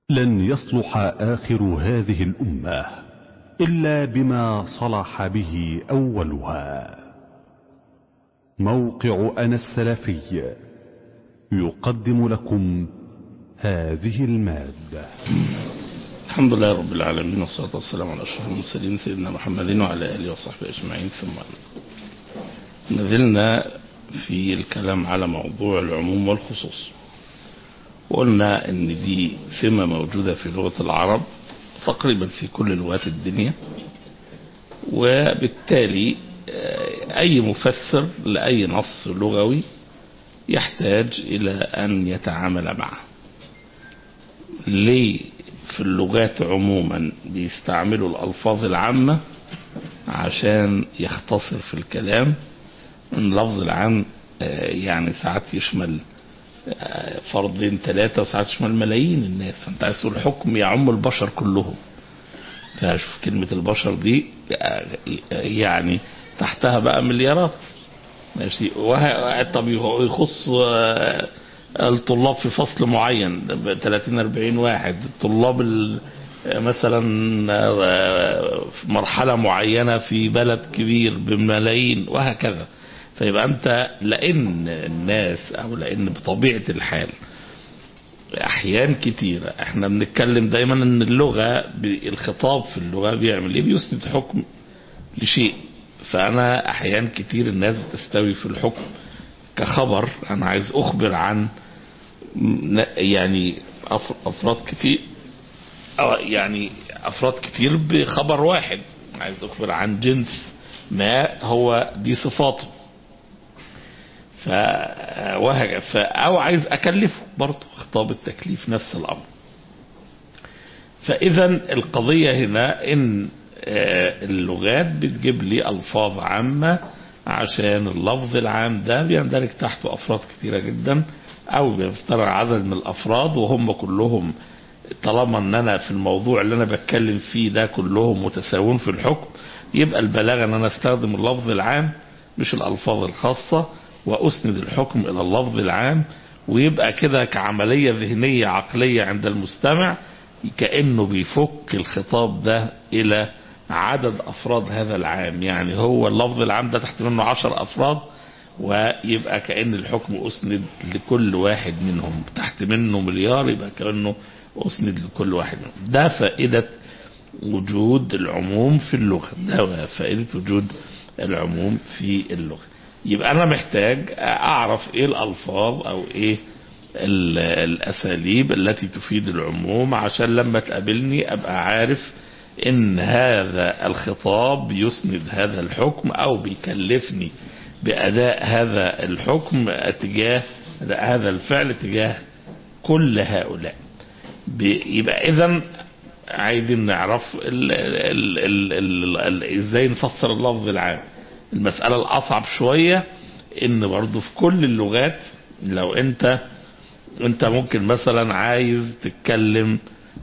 لن يصلح آخر هذه الأمة إلا بما صلح به أولها موقع أنا السلفي يقدم لكم هذه المادة الحمد لله رب العالمين والصلاة والسلام على أشرف المرسلين سيدنا محمد وعلى آله وصحبه أجمعين ثم نزلنا في الكلام على موضوع العموم والخصوص وقلنا ان دي سمة موجودة في لغة العرب تقريبا في كل لغات الدنيا وبالتالي اي مفسر لاي نص لغوي يحتاج الى ان يتعامل معه ليه في اللغات عموما بيستعملوا الالفاظ العامة عشان يختصر في الكلام اللفظ العام يعني ساعات يشمل فردين ثلاثة وساعات يشمل ملايين الناس فانت عايز تقول حكم يعم البشر كلهم فشوف كلمة البشر دي يعني تحتها بقى مليارات ماشي طب يخص الطلاب في فصل معين 30 40 واحد الطلاب مثلا في مرحلة معينة في بلد كبير بملايين وهكذا فيبقى انت لان الناس او لان بطبيعة الحال احيان كتيرة احنا بنتكلم دايما ان اللغة الخطاب في اللغة بيعمل ايه بيسند حكم لشيء فانا احيان كتير الناس بتستوي في الحكم كخبر انا عايز اخبر عن يعني افراد كتير أو يعني افراد كتير بخبر واحد عايز اخبر عن جنس ما هو دي صفاته ف... ف... او عايز اكلفه برضه خطاب التكليف نفس الامر فاذا القضية هنا ان اللغات بتجيب لي الفاظ عامة عشان اللفظ العام ده بيندرج تحته افراد كتيرة جدا او بيفترض عدد من الافراد وهم كلهم طالما ان انا في الموضوع اللي انا بتكلم فيه ده كلهم متساوون في الحكم يبقى البلاغة ان انا استخدم اللفظ العام مش الالفاظ الخاصة واسند الحكم الى اللفظ العام ويبقى كده كعملية ذهنية عقلية عند المستمع كأنه بيفك الخطاب ده الى عدد افراد هذا العام يعني هو اللفظ العام ده تحت منه عشر افراد ويبقى كأن الحكم اسند لكل واحد منهم تحت منه مليار يبقى كأنه اسند لكل واحد منهم ده فائدة وجود العموم في اللغة ده فائدة وجود العموم في اللغة يبقى انا محتاج اعرف ايه الالفاظ او ايه الاساليب التي تفيد العموم عشان لما تقابلني ابقى عارف ان هذا الخطاب يسند هذا الحكم او بيكلفني باداء هذا الحكم تجاه هذا الفعل تجاه كل هؤلاء يبقى اذا عايزين نعرف ال ال ال ال ال ازاي نفسر اللفظ العام المسألة الأصعب شوية إن برضه في كل اللغات لو أنت أنت ممكن مثلا عايز تتكلم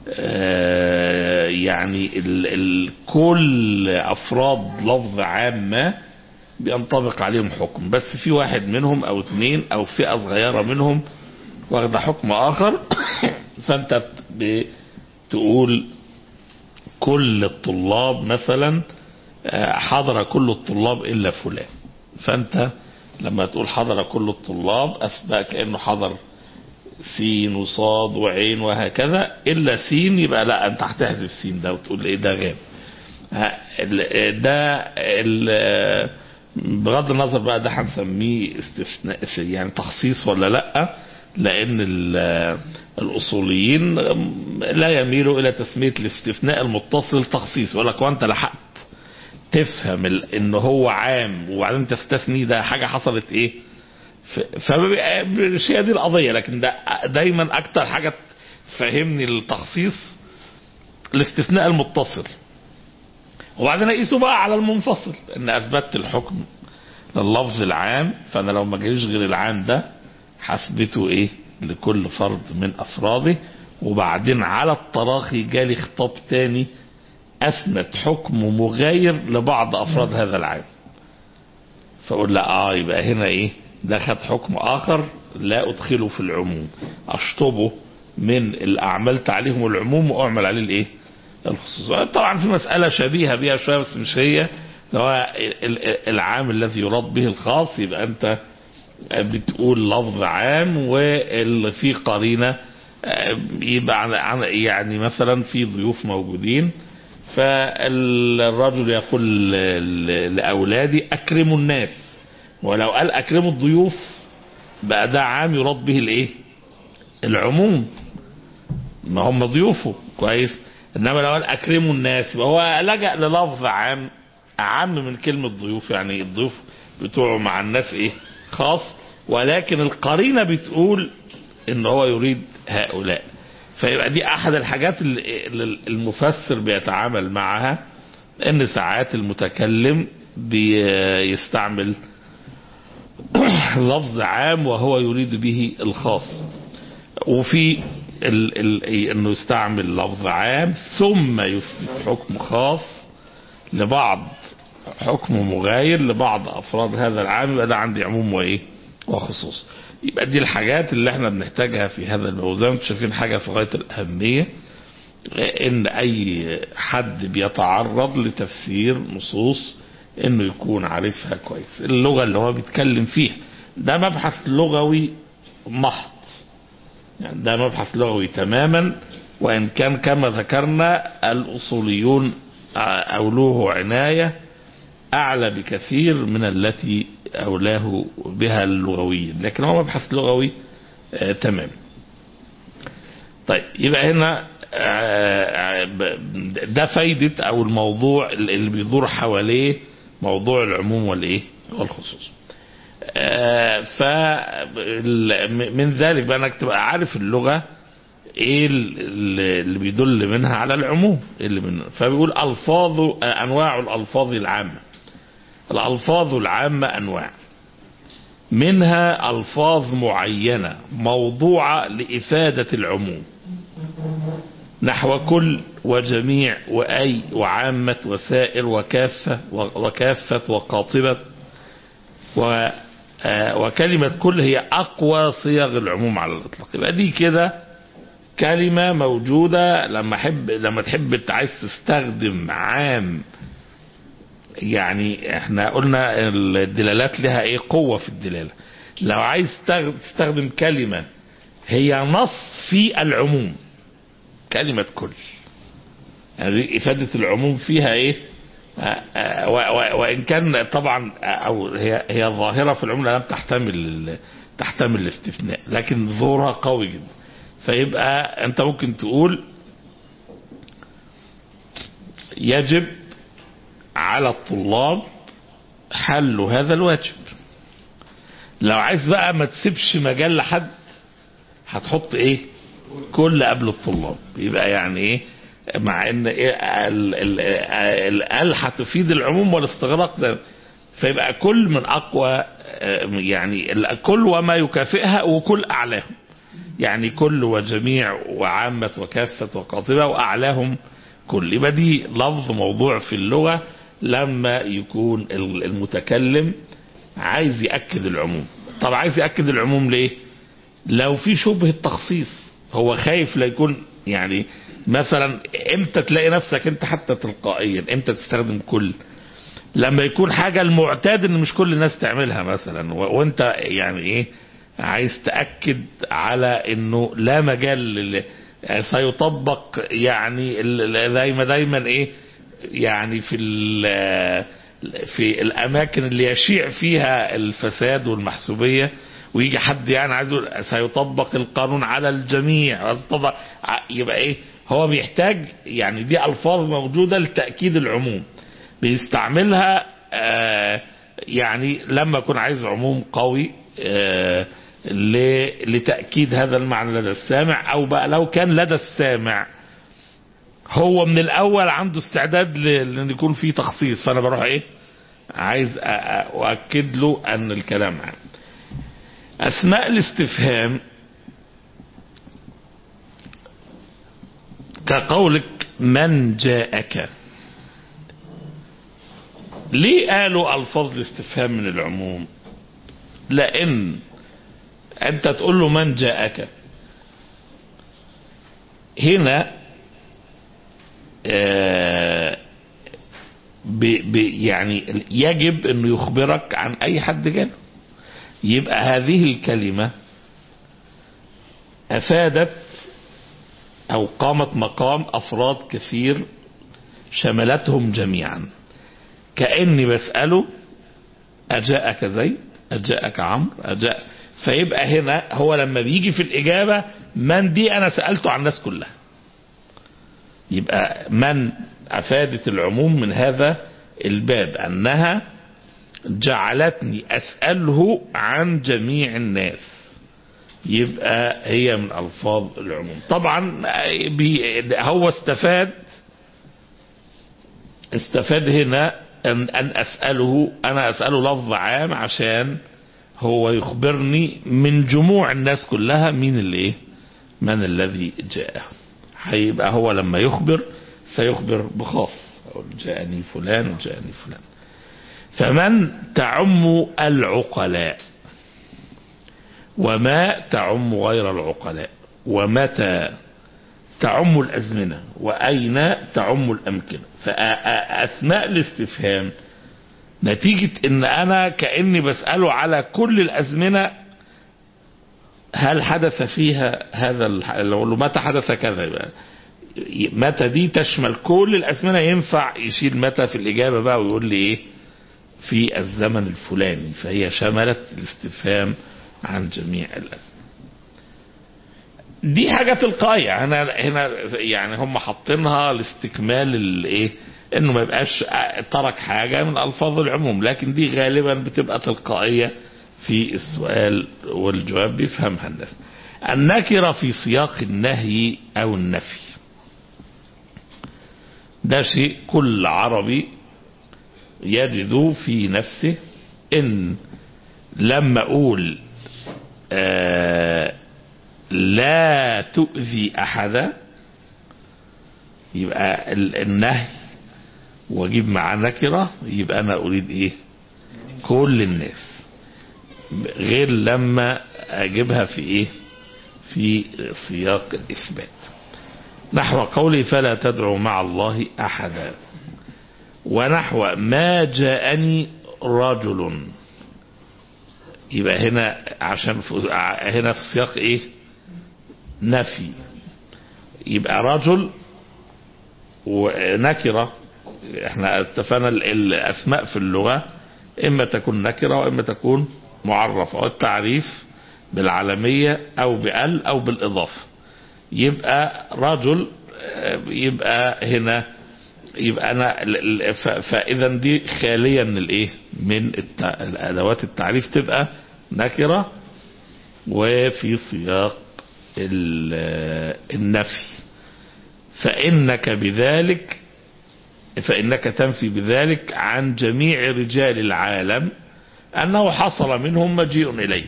آه يعني ال ال كل أفراد لفظ عام ما بينطبق عليهم حكم بس في واحد منهم أو اثنين أو فئة صغيرة منهم واخدة حكم آخر فأنت بتقول كل الطلاب مثلا حضر كل الطلاب إلا فلان فأنت لما تقول حضر كل الطلاب أثبت كأنه حضر سين وصاد وعين وهكذا إلا سين يبقى لا أنت هتحذف سين ده وتقول إيه ده غاب ده بغض النظر بقى ده هنسميه استثناء يعني تخصيص ولا لا لأن الأصوليين لا يميلوا إلى تسمية الاستثناء المتصل تخصيص ولا وأنت لحقت تفهم ان هو عام وبعدين تستثني ده حاجة حصلت ايه فمش هي دي القضية لكن ده دايما اكتر حاجة تفهمني التخصيص الاستثناء المتصل وبعدين اقيسه بقى على المنفصل ان اثبتت الحكم لللفظ العام فانا لو ما جاليش غير العام ده حسبته ايه لكل فرد من افراده وبعدين على التراخي جالي خطاب تاني أسند حكم مغاير لبعض أفراد هذا العام فأقول لا آه يبقى هنا إيه ده خد حكم آخر لا أدخله في العموم أشطبه من الأعمال عليهم العموم وأعمل عليه الإيه الخصوص طبعا في مسألة شبيهة بها شوية بس مش هي اللي هو العام الذي يراد به الخاص يبقى أنت بتقول لفظ عام واللي فيه قرينة يبقى يعني مثلا في ضيوف موجودين فالرجل يقول لأولادي أكرموا الناس ولو قال أكرموا الضيوف بقى ده عام يراد به الإيه العموم ما هم ضيوفه كويس إنما لو قال أكرموا الناس يبقى هو لجأ للفظ عام أعم من كلمة ضيوف يعني الضيوف بتوعه مع الناس إيه خاص ولكن القرينة بتقول إن هو يريد هؤلاء فيبقى دي احد الحاجات اللي المفسر بيتعامل معها ان ساعات المتكلم بيستعمل لفظ عام وهو يريد به الخاص وفي ال ال انه يستعمل لفظ عام ثم يثبت حكم خاص لبعض حكم مغاير لبعض افراد هذا العام يبقى ده عندي عموم وايه وخصوص يبقى دي الحاجات اللي احنا بنحتاجها في هذا الموضوع زي ما انتم شايفين حاجه في غايه الاهميه ان اي حد بيتعرض لتفسير نصوص انه يكون عارفها كويس اللغه اللي هو بيتكلم فيها ده مبحث لغوي محض يعني ده مبحث لغوي تماما وان كان كما ذكرنا الاصوليون اولوه عنايه اعلى بكثير من التي أولاه بها اللغويين لكن هو مبحث لغوي آه تمام طيب يبقى هنا آه ده فايدة أو الموضوع اللي بيدور حواليه موضوع العموم والإيه والخصوص آه فمن ذلك بقى انك تبقى عارف اللغة ايه اللي بيدل منها على العموم اللي من فبيقول الفاظ انواع الالفاظ العامه الألفاظ العامة أنواع منها ألفاظ معينة موضوعة لإفادة العموم نحو كل وجميع وأي وعامة وسائر وكافة وكافة وقاطبة وكلمة كل هي أقوى صيغ العموم على الإطلاق يبقى دي كده كلمة موجودة لما حب لما تحب عايز تستخدم عام يعني احنا قلنا الدلالات لها ايه قوة في الدلالة لو عايز تستخدم كلمة هي نص في العموم كلمة كل يعني إفادة العموم فيها ايه وإن كان طبعا أو هي هي ظاهرة في العموم لم تحتمل تحتمل الاستثناء لكن ظهورها قوي جدا فيبقى أنت ممكن تقول يجب على الطلاب حل هذا الواجب لو عايز بقى ما تسيبش مجال لحد هتحط ايه كل قبل الطلاب يبقى يعني ايه مع ان ايه ال هتفيد العموم والاستغراق ده فيبقى كل من اقوى يعني كل وما يكافئها وكل اعلاهم يعني كل وجميع وعامة وكافة وقاطبة واعلاهم كل يبقى دي لفظ موضوع في اللغة لما يكون المتكلم عايز يأكد العموم طب عايز يأكد العموم ليه لو في شبه تخصيص هو خايف لا يكون يعني مثلا امتى تلاقي نفسك انت حتى تلقائيا امتى تستخدم كل لما يكون حاجة المعتاد ان مش كل الناس تعملها مثلا وانت يعني ايه عايز تأكد على انه لا مجال سيطبق يعني دايما دايما ايه يعني في في الاماكن اللي يشيع فيها الفساد والمحسوبيه ويجي حد يعني عايز سيطبق القانون على الجميع يبقى ايه هو بيحتاج يعني دي الفاظ موجوده لتاكيد العموم بيستعملها آه يعني لما يكون عايز عموم قوي آه لتاكيد هذا المعنى لدى السامع او بقى لو كان لدى السامع هو من الاول عنده استعداد لان يكون في تخصيص فانا بروح ايه عايز اؤكد له ان الكلام عام اسماء الاستفهام كقولك من جاءك ليه قالوا الفاظ الاستفهام من العموم لان انت تقول له من جاءك هنا آه ب ب يعني يجب انه يخبرك عن اي حد جاله يبقى هذه الكلمة افادت او قامت مقام افراد كثير شملتهم جميعا كأني بسأله أجاءك زيد أجاءك عمرو أجاء فيبقى هنا هو لما بيجي في الإجابة من دي أنا سألته عن الناس كلها يبقى من أفادت العموم من هذا الباب أنها جعلتني أسأله عن جميع الناس يبقى هي من ألفاظ العموم طبعا بي هو استفاد استفاد هنا أن, أن أسأله أنا أسأله لفظ عام عشان هو يخبرني من جموع الناس كلها مين اللي إيه من الذي جاء هيبقى هو لما يخبر سيخبر بخاص أقول جاءني فلان وجاءني فلان فمن تعم العقلاء وما تعم غير العقلاء ومتى تعم الأزمنة وأين تعم الأمكنة فأثناء الاستفهام نتيجة ان انا كأني بسأله على كل الأزمنة هل حدث فيها هذا لو متى حدث كذا يبقى متى دي تشمل كل الأزمنة ينفع يشيل متى في الإجابة بقى ويقول لي إيه في الزمن الفلاني فهي شملت الاستفهام عن جميع الأزمنة دي حاجة تلقائية هنا هنا يعني هم حاطينها لاستكمال الايه انه ما يبقاش ترك حاجة من الفاظ العموم لكن دي غالبا بتبقى تلقائية في السؤال والجواب بيفهمها الناس النكرة في سياق النهي او النفي ده شيء كل عربي يجد في نفسه ان لما اقول آه لا تؤذي احدا يبقى النهي واجيب معاه نكره يبقى انا اريد ايه كل الناس غير لما اجيبها في ايه في سياق الاثبات نحو قولي فلا تدعو مع الله احدا ونحو ما جاءني رجل يبقى هنا عشان هنا في سياق ايه نفي يبقى رجل ونكرة احنا اتفقنا الاسماء في اللغة اما تكون نكرة واما تكون معرفة او التعريف بالعالمية او بال او بالاضافة يبقى رجل يبقى هنا يبقى انا فاذا دي خالية من الايه من الادوات التعريف تبقى نكرة وفي سياق النفي فإنك بذلك فإنك تنفي بذلك عن جميع رجال العالم أنه حصل منهم مجيء إليك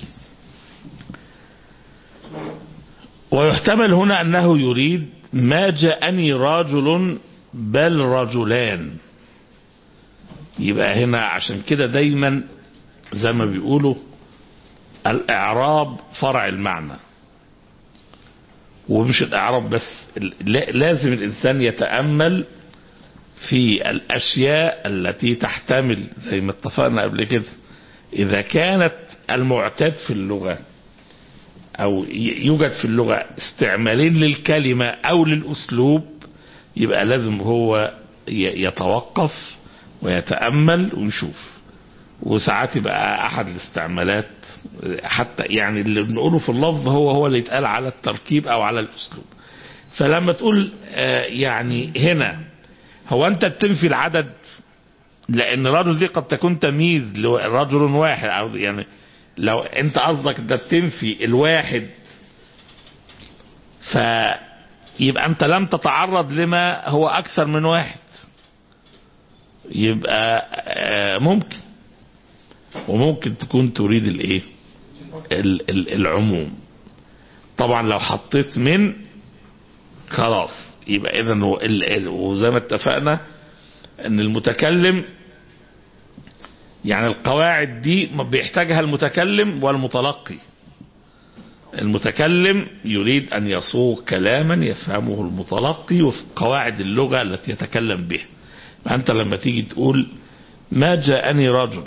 ويحتمل هنا أنه يريد ما جاءني رجل بل رجلان يبقى هنا عشان كده دايما زي ما بيقولوا الإعراب فرع المعنى ومش الإعراب بس لازم الإنسان يتأمل في الأشياء التي تحتمل زي ما اتفقنا قبل كده إذا كانت المعتاد في اللغة أو يوجد في اللغة استعمالين للكلمة أو للأسلوب يبقى لازم هو يتوقف ويتأمل ويشوف وساعات يبقى أحد الاستعمالات حتى يعني اللي بنقوله في اللفظ هو هو اللي يتقال على التركيب او على الاسلوب فلما تقول آه يعني هنا هو انت بتنفي العدد لان رجل دي قد تكون تمييز لرجل واحد او يعني لو انت قصدك انت بتنفي الواحد فيبقى انت لم تتعرض لما هو اكثر من واحد يبقى آه ممكن وممكن تكون تريد الايه العموم طبعا لو حطيت من خلاص يبقى اذا وزي ما اتفقنا ان المتكلم يعني القواعد دي بيحتاجها المتكلم والمتلقي المتكلم يريد أن يصوغ كلاما يفهمه المتلقي وفق قواعد اللغة التي يتكلم بها أنت لما تيجي تقول ما جاءني رجل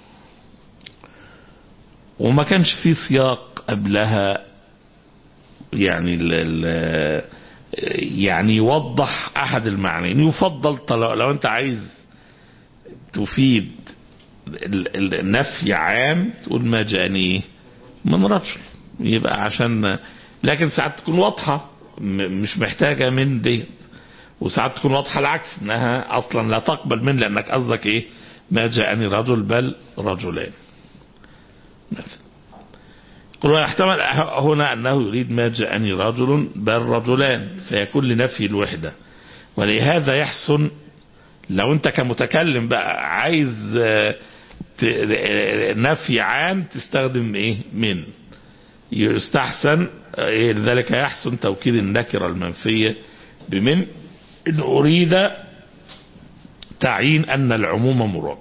وما كانش في سياق قبلها يعني ال ال يعني يوضح احد المعنيين يفضل طل- لو انت عايز تفيد ال- ال- النفي عام تقول ما جاءني من رجل يبقى عشان لكن ساعات تكون واضحة م- مش محتاجة من دي وساعات تكون واضحة العكس انها اصلا لا تقبل من لانك قصدك ايه ما جاءني رجل بل رجلان مثلا قل ويحتمل هنا أنه يريد ما جاءني رجل بل رجلان فيكون لنفي الوحدة ولهذا يحسن لو أنت كمتكلم بقى عايز آه، ت- آه، نفي عام تستخدم إيه من يستحسن آه، إيه لذلك يحسن توكيد النكرة المنفية بمن إن أريد تعيين أن العموم مراد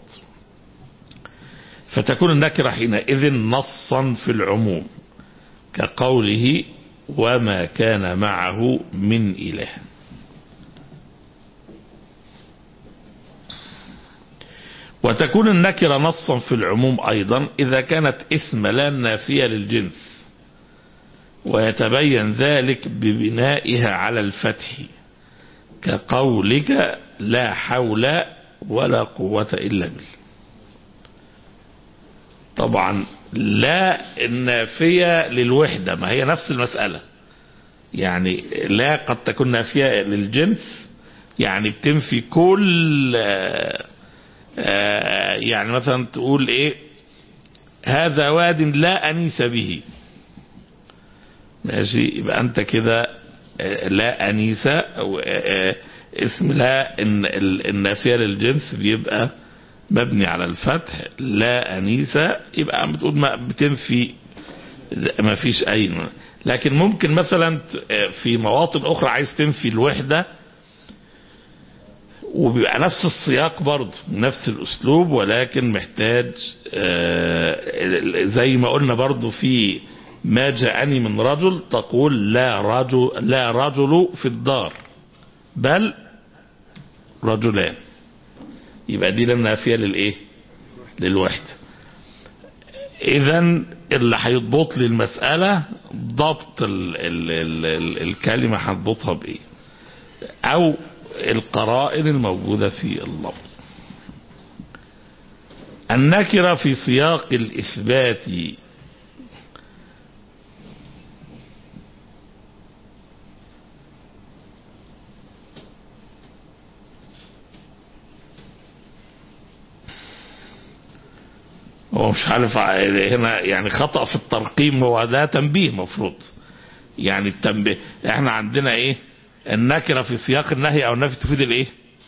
فتكون النكرة حينئذ نصا في العموم كقوله وما كان معه من إله وتكون النكرة نصا في العموم أيضا إذا كانت اسم لا نافية للجنس ويتبين ذلك ببنائها على الفتح كقولك لا حول ولا قوة إلا بالله طبعا لا النافية للوحدة ما هي نفس المسألة يعني لا قد تكون نافية للجنس يعني بتنفي كل آه، آه، يعني مثلا تقول ايه هذا واد لا أنيس به ماشي يبقى أنت كده آه، لا أنيس أو آه، آه، اسم لا الن- ال- النافية للجنس بيبقى مبني على الفتح لا أنيسة يبقى بتقول ما بتنفي ما فيش أي لكن ممكن مثلا ت- في مواطن أخرى عايز تنفي الوحدة وبيبقى نفس السياق برضه نفس الأسلوب ولكن محتاج آه، زي ما قلنا برضه في ما جاءني من رجل تقول لا رجل لا رجل في الدار بل رجلان يبقى دي لنا نافيه للايه للوحده اذا اللي هيضبط لي المساله ضبط ال ال ال ال الكلمه هتضبطها بايه او القرائن الموجوده في اللفظ النكره في سياق الاثبات هو مش عارف هنا يعني خطأ في الترقيم هو ده تنبيه مفروض يعني التنبيه احنا عندنا ايه النكرة في سياق النهي او النفي تفيد الايه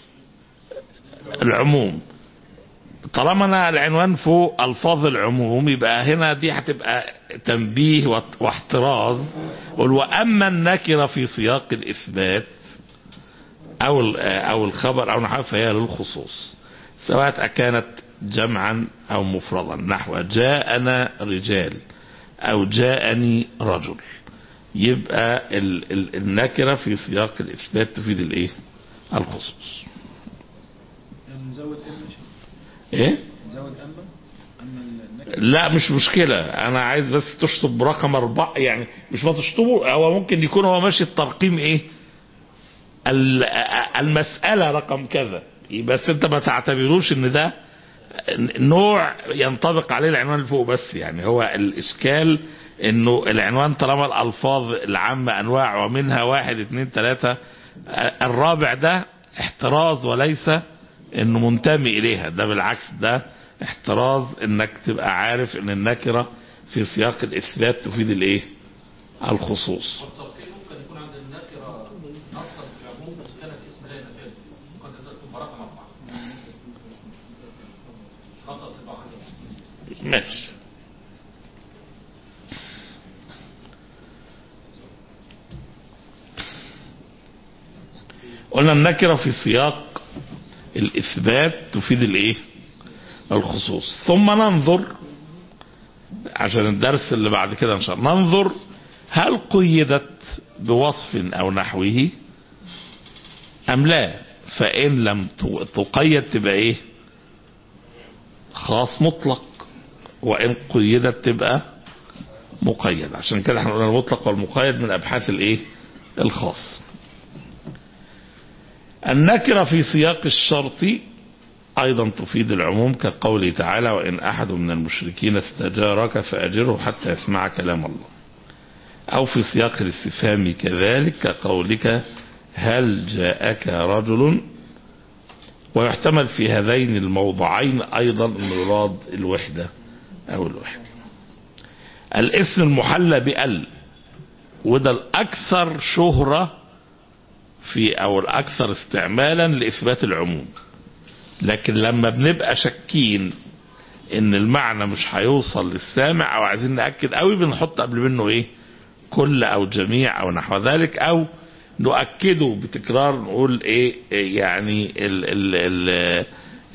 العموم طالما انا العنوان فوق الفاظ العموم يبقى هنا دي هتبقى تنبيه وات- واحتراز قل واما النكرة في سياق الاثبات او ال- او الخبر او نحو فهي للخصوص سواء كانت جمعا او مفردا نحو جاءنا رجال او جاءني رجل يبقى ال ال النكرة في سياق الإثبات تفيد الإيه؟ الخصوص. نزود ام إيه؟ نزود ام اما النكره لا مش مشكلة أنا عايز بس تشطب رقم أربعة يعني مش ما تشطبه هو ممكن يكون هو ماشي الترقيم إيه؟ ال- المسألة رقم كذا بس أنت ما تعتبروش إن ده نوع ينطبق عليه العنوان اللي فوق بس يعني هو الإشكال إنه العنوان طالما الألفاظ العامة أنواع ومنها واحد اثنين ثلاثة الرابع ده احتراز وليس إنه منتمي إليها ده بالعكس ده احتراز إنك تبقى عارف إن النكرة في سياق الإثبات تفيد الإيه؟ الخصوص والتوقيت ممكن يكون عند النكرة أصلا في العموم إن كانت اسم لا نافية للجنس قد تكون رقم أربعة خطأ تبقى عند ماشي قلنا النكرة في سياق الإثبات تفيد الإيه؟ الخصوص ثم ننظر عشان الدرس اللي بعد كده إن شاء الله ننظر هل قيدت بوصف أو نحوه أم لا فإن لم ت- تقيد تبقى إيه خاص مطلق وإن قيدت تبقى مقيد عشان كده احنا قلنا المطلق والمقيد من أبحاث الإيه الخاص النكرة في سياق الشرط أيضا تفيد العموم كقوله تعالى وإن أحد من المشركين استجارك فأجره حتى يسمع كلام الله أو في سياق الاستفهام كذلك كقولك هل جاءك رجل ويحتمل في هذين الموضعين أيضا أن يراد الوحدة أو الوحدة الاسم المحلى بأل وده الأكثر شهرة في أو الأكثر استعمالا لإثبات العموم لكن لما بنبقى شاكين ان المعنى مش هيوصل للسامع او عايزين ناكد قوي بنحط قبل منه ايه كل او جميع او نحو ذلك او نؤكده بتكرار نقول ايه إيه يعني ال ال ال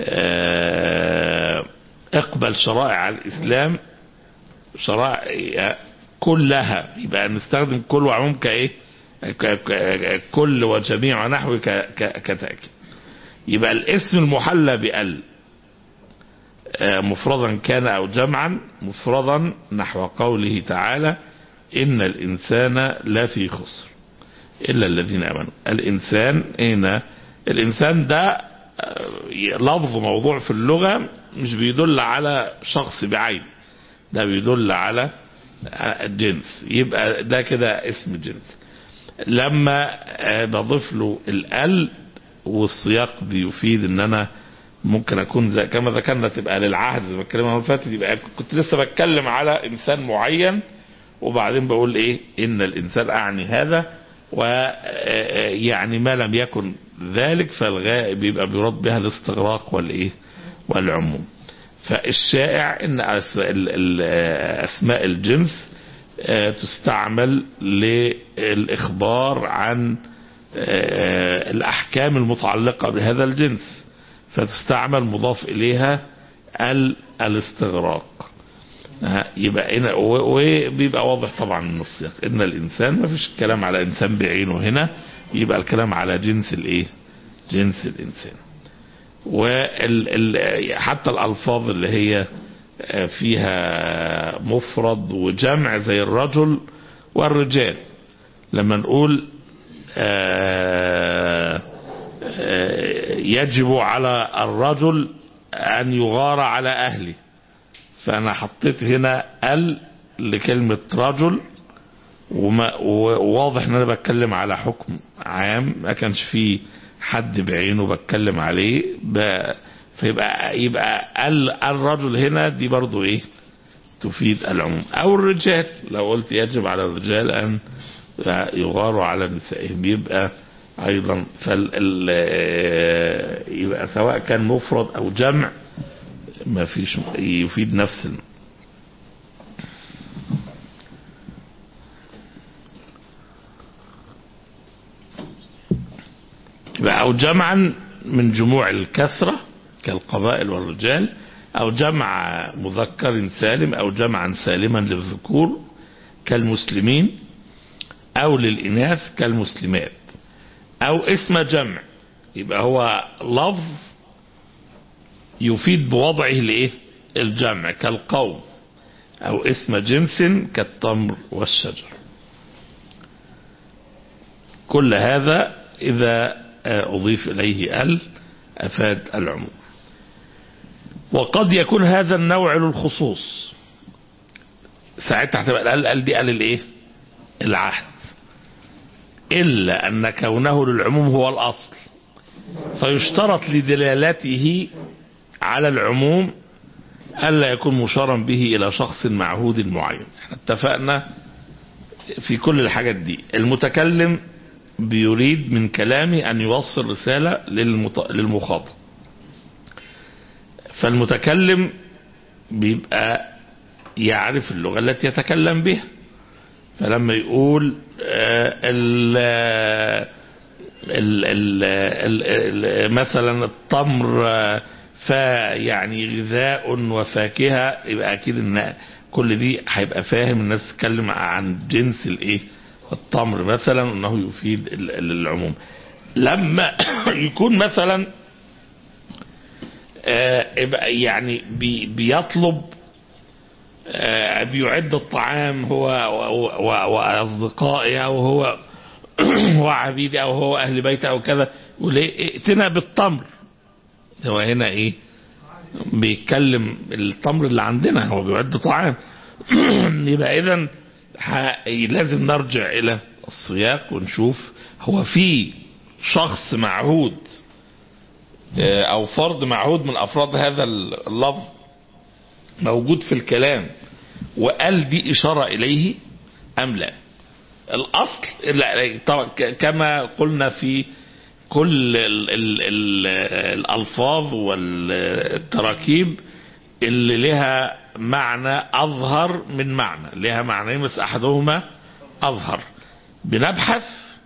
آه، اقبل شرائع الاسلام شرائع كلها يبقى نستخدم كل وعموم كايه ك- ك- كل وجميع ونحو ك- ك- كتاكيد يبقى الاسم المحلى بال آه، مفردا كان او جمعا مفردا نحو قوله تعالى ان الانسان لفي خسر الا الذين امنوا الانسان هنا الانسان ده آه، لفظ موضوع في اللغه مش بيدل على شخص بعينه ده بيدل على آه، جنس يبقى ده كده اسم جنس لما آه، بضيف له الال والسياق بيفيد ان انا ممكن اكون زي كما ذكرنا تبقى للعهد زي ما اتكلمنا المره اللي فاتت يبقى كنت لسه بتكلم على انسان معين وبعدين بقول ايه ان الانسان اعني هذا ويعني ما لم يكن ذلك فالغاء بيبقى بيراد بها الاستغراق والايه والعموم فالشائع ان أس- ال- ال- اسماء الجنس آه، تستعمل للاخبار عن آه، الاحكام المتعلقه بهذا الجنس فتستعمل مضاف اليها ال- الاستغراق آه، يبقى هنا و- وبيبقى واضح طبعا من السياق ان الانسان ما فيش كلام على انسان بعينه هنا يبقى الكلام على جنس الايه جنس الانسان وال ال حتى الالفاظ اللي هي آه، فيها مفرد وجمع زي الرجل والرجال لما نقول آه، آه، يجب على الرجل أن يغار على أهله فأنا حطيت هنا ال لكلمة رجل وما وواضح ان انا بتكلم على حكم عام ما كانش فيه حد بعينه بتكلم عليه ب... فيبقى يبقى ال الرجل هنا دي برضو ايه تفيد العموم او الرجال لو قلت يجب على الرجال ان يغاروا على نسائهم يبقى ايضا فال ال... يبقى سواء كان مفرد او جمع ما فيش يفيد نفس الم... يبقى او جمعا من جموع الكثرة كالقبائل والرجال او جمع مذكر سالم او جمعا سالما للذكور كالمسلمين او للاناث كالمسلمات او اسم جمع يبقى هو لفظ يفيد بوضعه الايه الجمع كالقوم او اسم جنس كالتمر والشجر كل هذا اذا اضيف اليه ال افاد العموم وقد يكون هذا النوع للخصوص ساعتها هتبقى ال ال دي ال الايه العهد الا ان كونه للعموم هو الاصل فيشترط لدلالته على العموم ألا يكون مشارا به إلى شخص معهود معين احنا اتفقنا في كل الحاجات دي المتكلم بيريد من كلامه أن يوصل رسالة للمط... للمخاطب فالمتكلم بيبقى يعرف اللغة التي يتكلم بها فلما يقول آه ال ال ال ال ال مثلا التمر فيعني غذاء وفاكهة يبقى أكيد إن كل دي هيبقى فاهم الناس تتكلم عن جنس الايه التمر مثلا انه يفيد ال- ال- العموم لما يكون مثلا آه، يبقى يعني بي بيطلب آه، بيعد الطعام هو و- و- واصدقائه او هو وعبيدي او هو اهل بيته او كذا يقول ايه ائتنا بالتمر هو هنا ايه بيتكلم التمر اللي عندنا هو بيعد طعام يبقى اذا ح- لازم نرجع الى السياق ونشوف هو في شخص معهود آه، او فرد معهود من افراد هذا اللفظ موجود في الكلام وقال دي اشاره اليه ام لا الاصل لا طبعا ك- كما قلنا في كل ال ال ال الالفاظ والتراكيب اللي لها معنى اظهر من معنى لها معنى بس احدهما اظهر بنبحث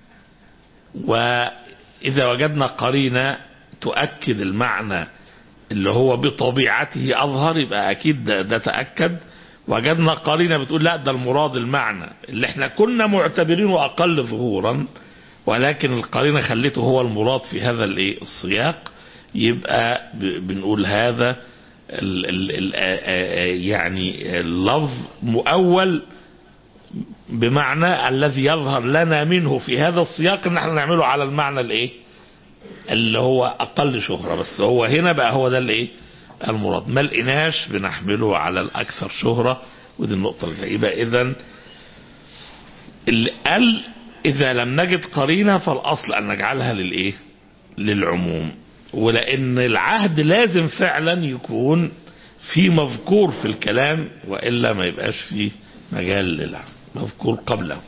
واذا وجدنا قرينه تؤكد المعنى اللي هو بطبيعته اظهر يبقى اكيد ده, ده تاكد وجدنا قرينه بتقول لا ده المراد المعنى اللي احنا كنا معتبرينه اقل ظهورا ولكن القرينه خلته هو المراد في هذا الايه السياق يبقى ب- بنقول هذا ال ال ال يعني اللفظ مؤول بمعنى الذي يظهر لنا منه في هذا السياق ان احنا نعمله على المعنى الايه اللي هو اقل شهرة بس هو هنا بقى هو ده الايه المراد ما لقيناش بنحمله على الاكثر شهرة ودي النقطة اللي يبقى اذا اللي قال اذا لم نجد قرينة فالاصل ان نجعلها للايه للعموم ولان العهد لازم فعلا يكون في مذكور في الكلام والا ما يبقاش فيه مجال للعهد مذكور قبله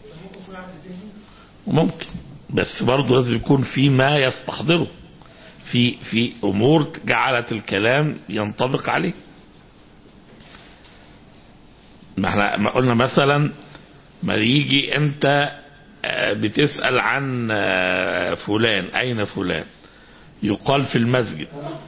ممكن بس برضه لازم يكون في ما يستحضره في في امور جعلت الكلام ينطبق عليه ما احنا ما قلنا مثلا ما يجي انت آه، بتسأل عن آه، فلان اين فلان يقال في المسجد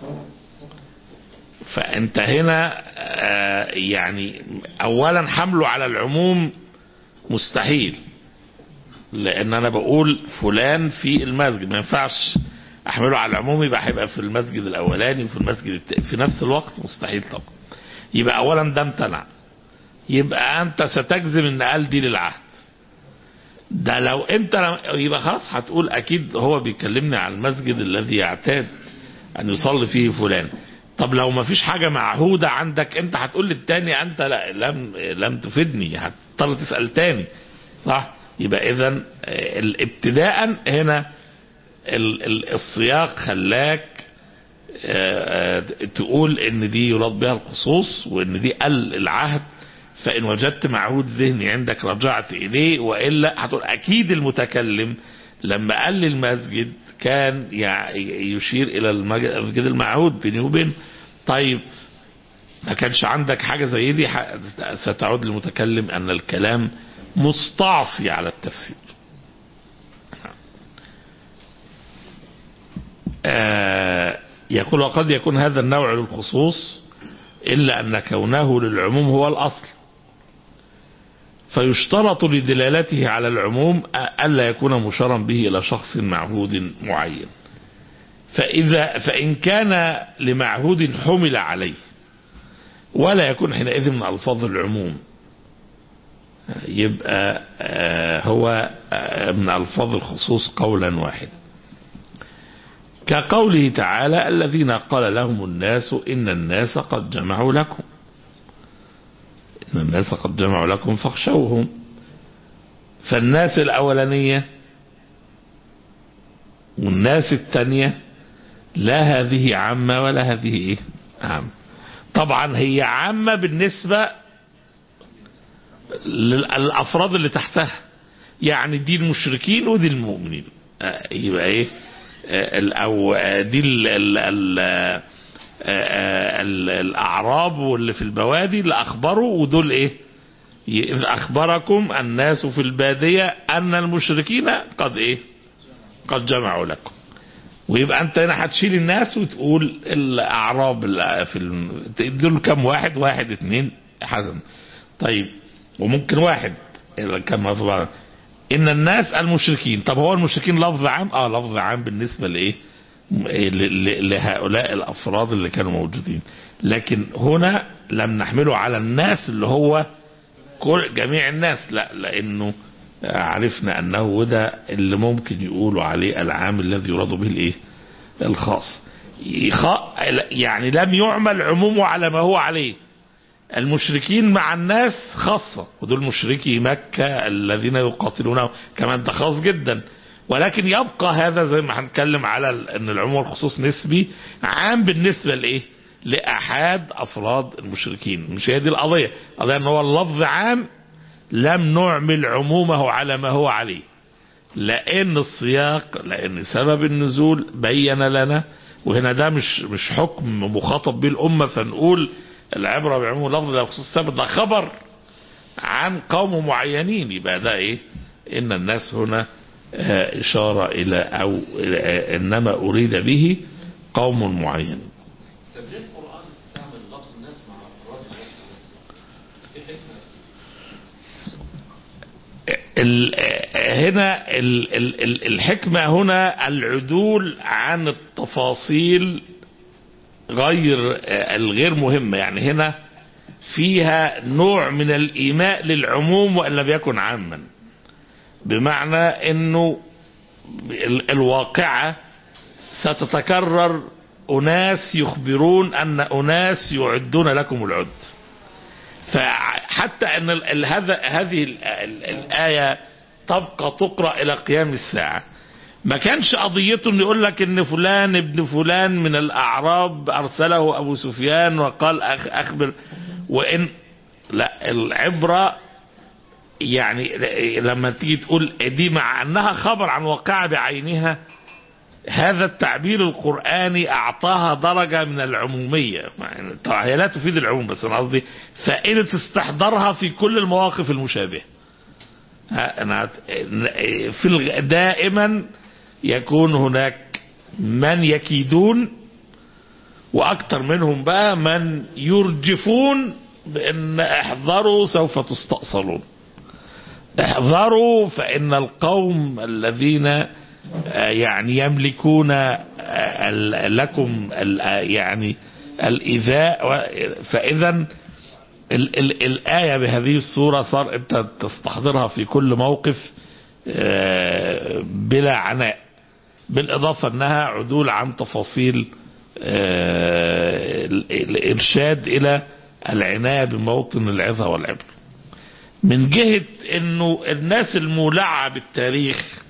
فانت هنا آه، يعني اولا حمله على العموم مستحيل لان انا بقول فلان في المسجد ما ينفعش احمله على العموم يبقى هيبقى في المسجد الاولاني وفي المسجد التاني في نفس الوقت مستحيل طبعا يبقى اولا ده امتنع يبقى انت ستجزم ان قال دي للعهد ده لو انت لم- يبقى خلاص هتقول اكيد هو بيكلمني على المسجد الذي يعتاد ان يصلي فيه فلان طب لو ما فيش حاجه معهوده عندك انت هتقول للتاني انت لا لم لم تفيدني هتضطر تسال تاني صح يبقى اذا ابتداء هنا ال- ال- السياق خلاك آه، آه، تقول ان دي يراد بها الخصوص وان دي ال- العهد فان وجدت معهود ذهني عندك رجعت اليه والا هتقول اكيد المتكلم لما قال للمسجد كان يع- يشير الى المج- المسجد المعهود بيني وبين طيب ما كانش عندك حاجة زي دي ح- ستعود للمتكلم أن الكلام مستعصي على التفسير آه يقول وقد يكون هذا النوع للخصوص إلا أن كونه للعموم هو الأصل فيشترط لدلالته على العموم ألا يكون مشارا به إلى شخص معهود معين فإذا فإن كان لمعهود حمل عليه ولا يكون حينئذ من ألفاظ العموم يبقى آه، هو آه، من ألفاظ الخصوص قولا واحدا كقوله تعالى الذين قال لهم الناس إن الناس قد جمعوا لكم إن الناس قد جمعوا لكم فاخشوهم فالناس الأولانية والناس الثانية لا هذه عامة ولا هذه إيه عامة طبعا هي عامة بالنسبة للأفراد اللي تحتها يعني دي المشركين ودي المؤمنين آه، يبقى ايه آه، ال- او آه، دي ال ال ال آه، آه، ال- الاعراب واللي في البوادي اللي اخبروا ودول ايه ي- اذ اخبركم الناس في الباديه ان المشركين قد ايه قد جمعوا لكم ويبقى انت هنا هتشيل الناس وتقول الاعراب اللي في الم... دول كم واحد واحد اتنين حسن طيب وممكن واحد إذا كان في بعض ان الناس المشركين طب هو المشركين لفظ عام اه لفظ عام بالنسبه لايه م- ل- ل- لهؤلاء الافراد اللي كانوا موجودين لكن هنا لم نحمله على الناس اللي هو كل جميع الناس لا لانه عرفنا انه ده اللي ممكن يقولوا عليه العام الذي يراد به الايه الخاص يخ- يعني لم يعمل عمومه على ما هو عليه المشركين مع الناس خاصة ودول مشركي مكة الذين يقاتلونه كمان ده خاص جدا ولكن يبقى هذا زي ما هنتكلم على ال- ان العموم والخصوص نسبي عام بالنسبة لايه لأحد أفراد المشركين مش هي دي القضية القضية ان هو اللفظ عام لم نعمل عمومه على ما هو عليه لأن السياق لأن سبب النزول بين لنا وهنا ده مش مش حكم مخاطب به الأمة فنقول العبرة بعموم اللفظ ده بخصوص السبب ده خبر عن قوم معينين يبقى ده إيه إن الناس هنا آه، إشارة إلى أو آه، إنما أريد به قوم معين طب ليه القرآن استعمل لفظ الناس مع أفراد الناس؟ ايه حكمة؟ ال- هنا ال- ال- ال- الحكمة هنا العدول عن التفاصيل غير الغير مهمة يعني هنا فيها نوع من الإيماء للعموم وإن لم يكن عاما بمعنى أنه ال- الواقعة ستتكرر أناس يخبرون أن أناس يعدون لكم العد فحتى ان ال- ال- هذا هذه ال- ال- الايه تبقى تقرا الى قيام الساعه ما كانش قضيته انه يقول لك ان فلان ابن فلان من الاعراب ارسله ابو سفيان وقال أخ اخبر وان لا العبره يعني لما تيجي تقول دي مع انها خبر عن واقعه بعينها هذا التعبير القرآني أعطاها درجة من العمومية يعني طبعا هي لا تفيد العموم بس أنا قصدي فائدة استحضارها في كل المواقف المشابهة ها، أنا في الغ- دائما يكون هناك من يكيدون وأكثر منهم بقى من يرجفون بأن احذروا سوف تستأصلون احذروا فإن القوم الذين آه، يعني يملكون آه، ال- لكم ال- آه، يعني الإيذاء و- فإذا ال- ال- الآية بهذه الصورة صار أنت تستحضرها في كل موقف آه، بلا عناء بالإضافة أنها عدول عن تفاصيل آه، ال- الإرشاد إلى العناية بموطن العظة والعبر من جهة أنه الناس المولعة بالتاريخ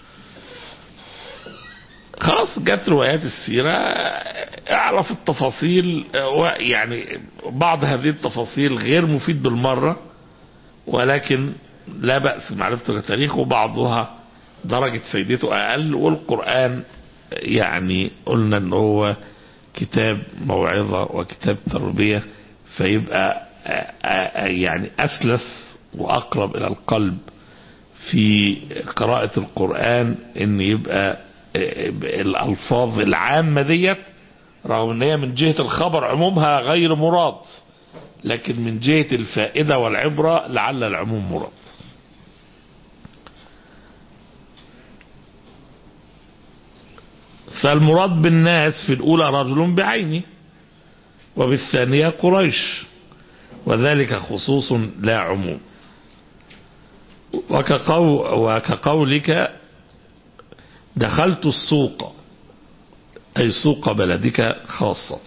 خلاص جت روايات السيرة اعرف التفاصيل آه، يعني بعض هذه التفاصيل غير مفيد بالمرة ولكن لا بأس معرفة التاريخ وبعضها درجة فايدته أقل والقرآن يعني قلنا ان هو كتاب موعظة وكتاب تربية فيبقى آه، آه، يعني أسلس وأقرب إلى القلب في قراءة القرآن ان يبقى آه، الألفاظ العامة ديت رغم ان هي من جهة الخبر عمومها غير مراد لكن من جهة الفائدة والعبرة لعل العموم مراد فالمراد بالناس في الأولى رجل بعينه وبالثانية قريش وذلك خصوص لا عموم وكقو وكقولك دخلت السوق أي سوق بلدك خاصة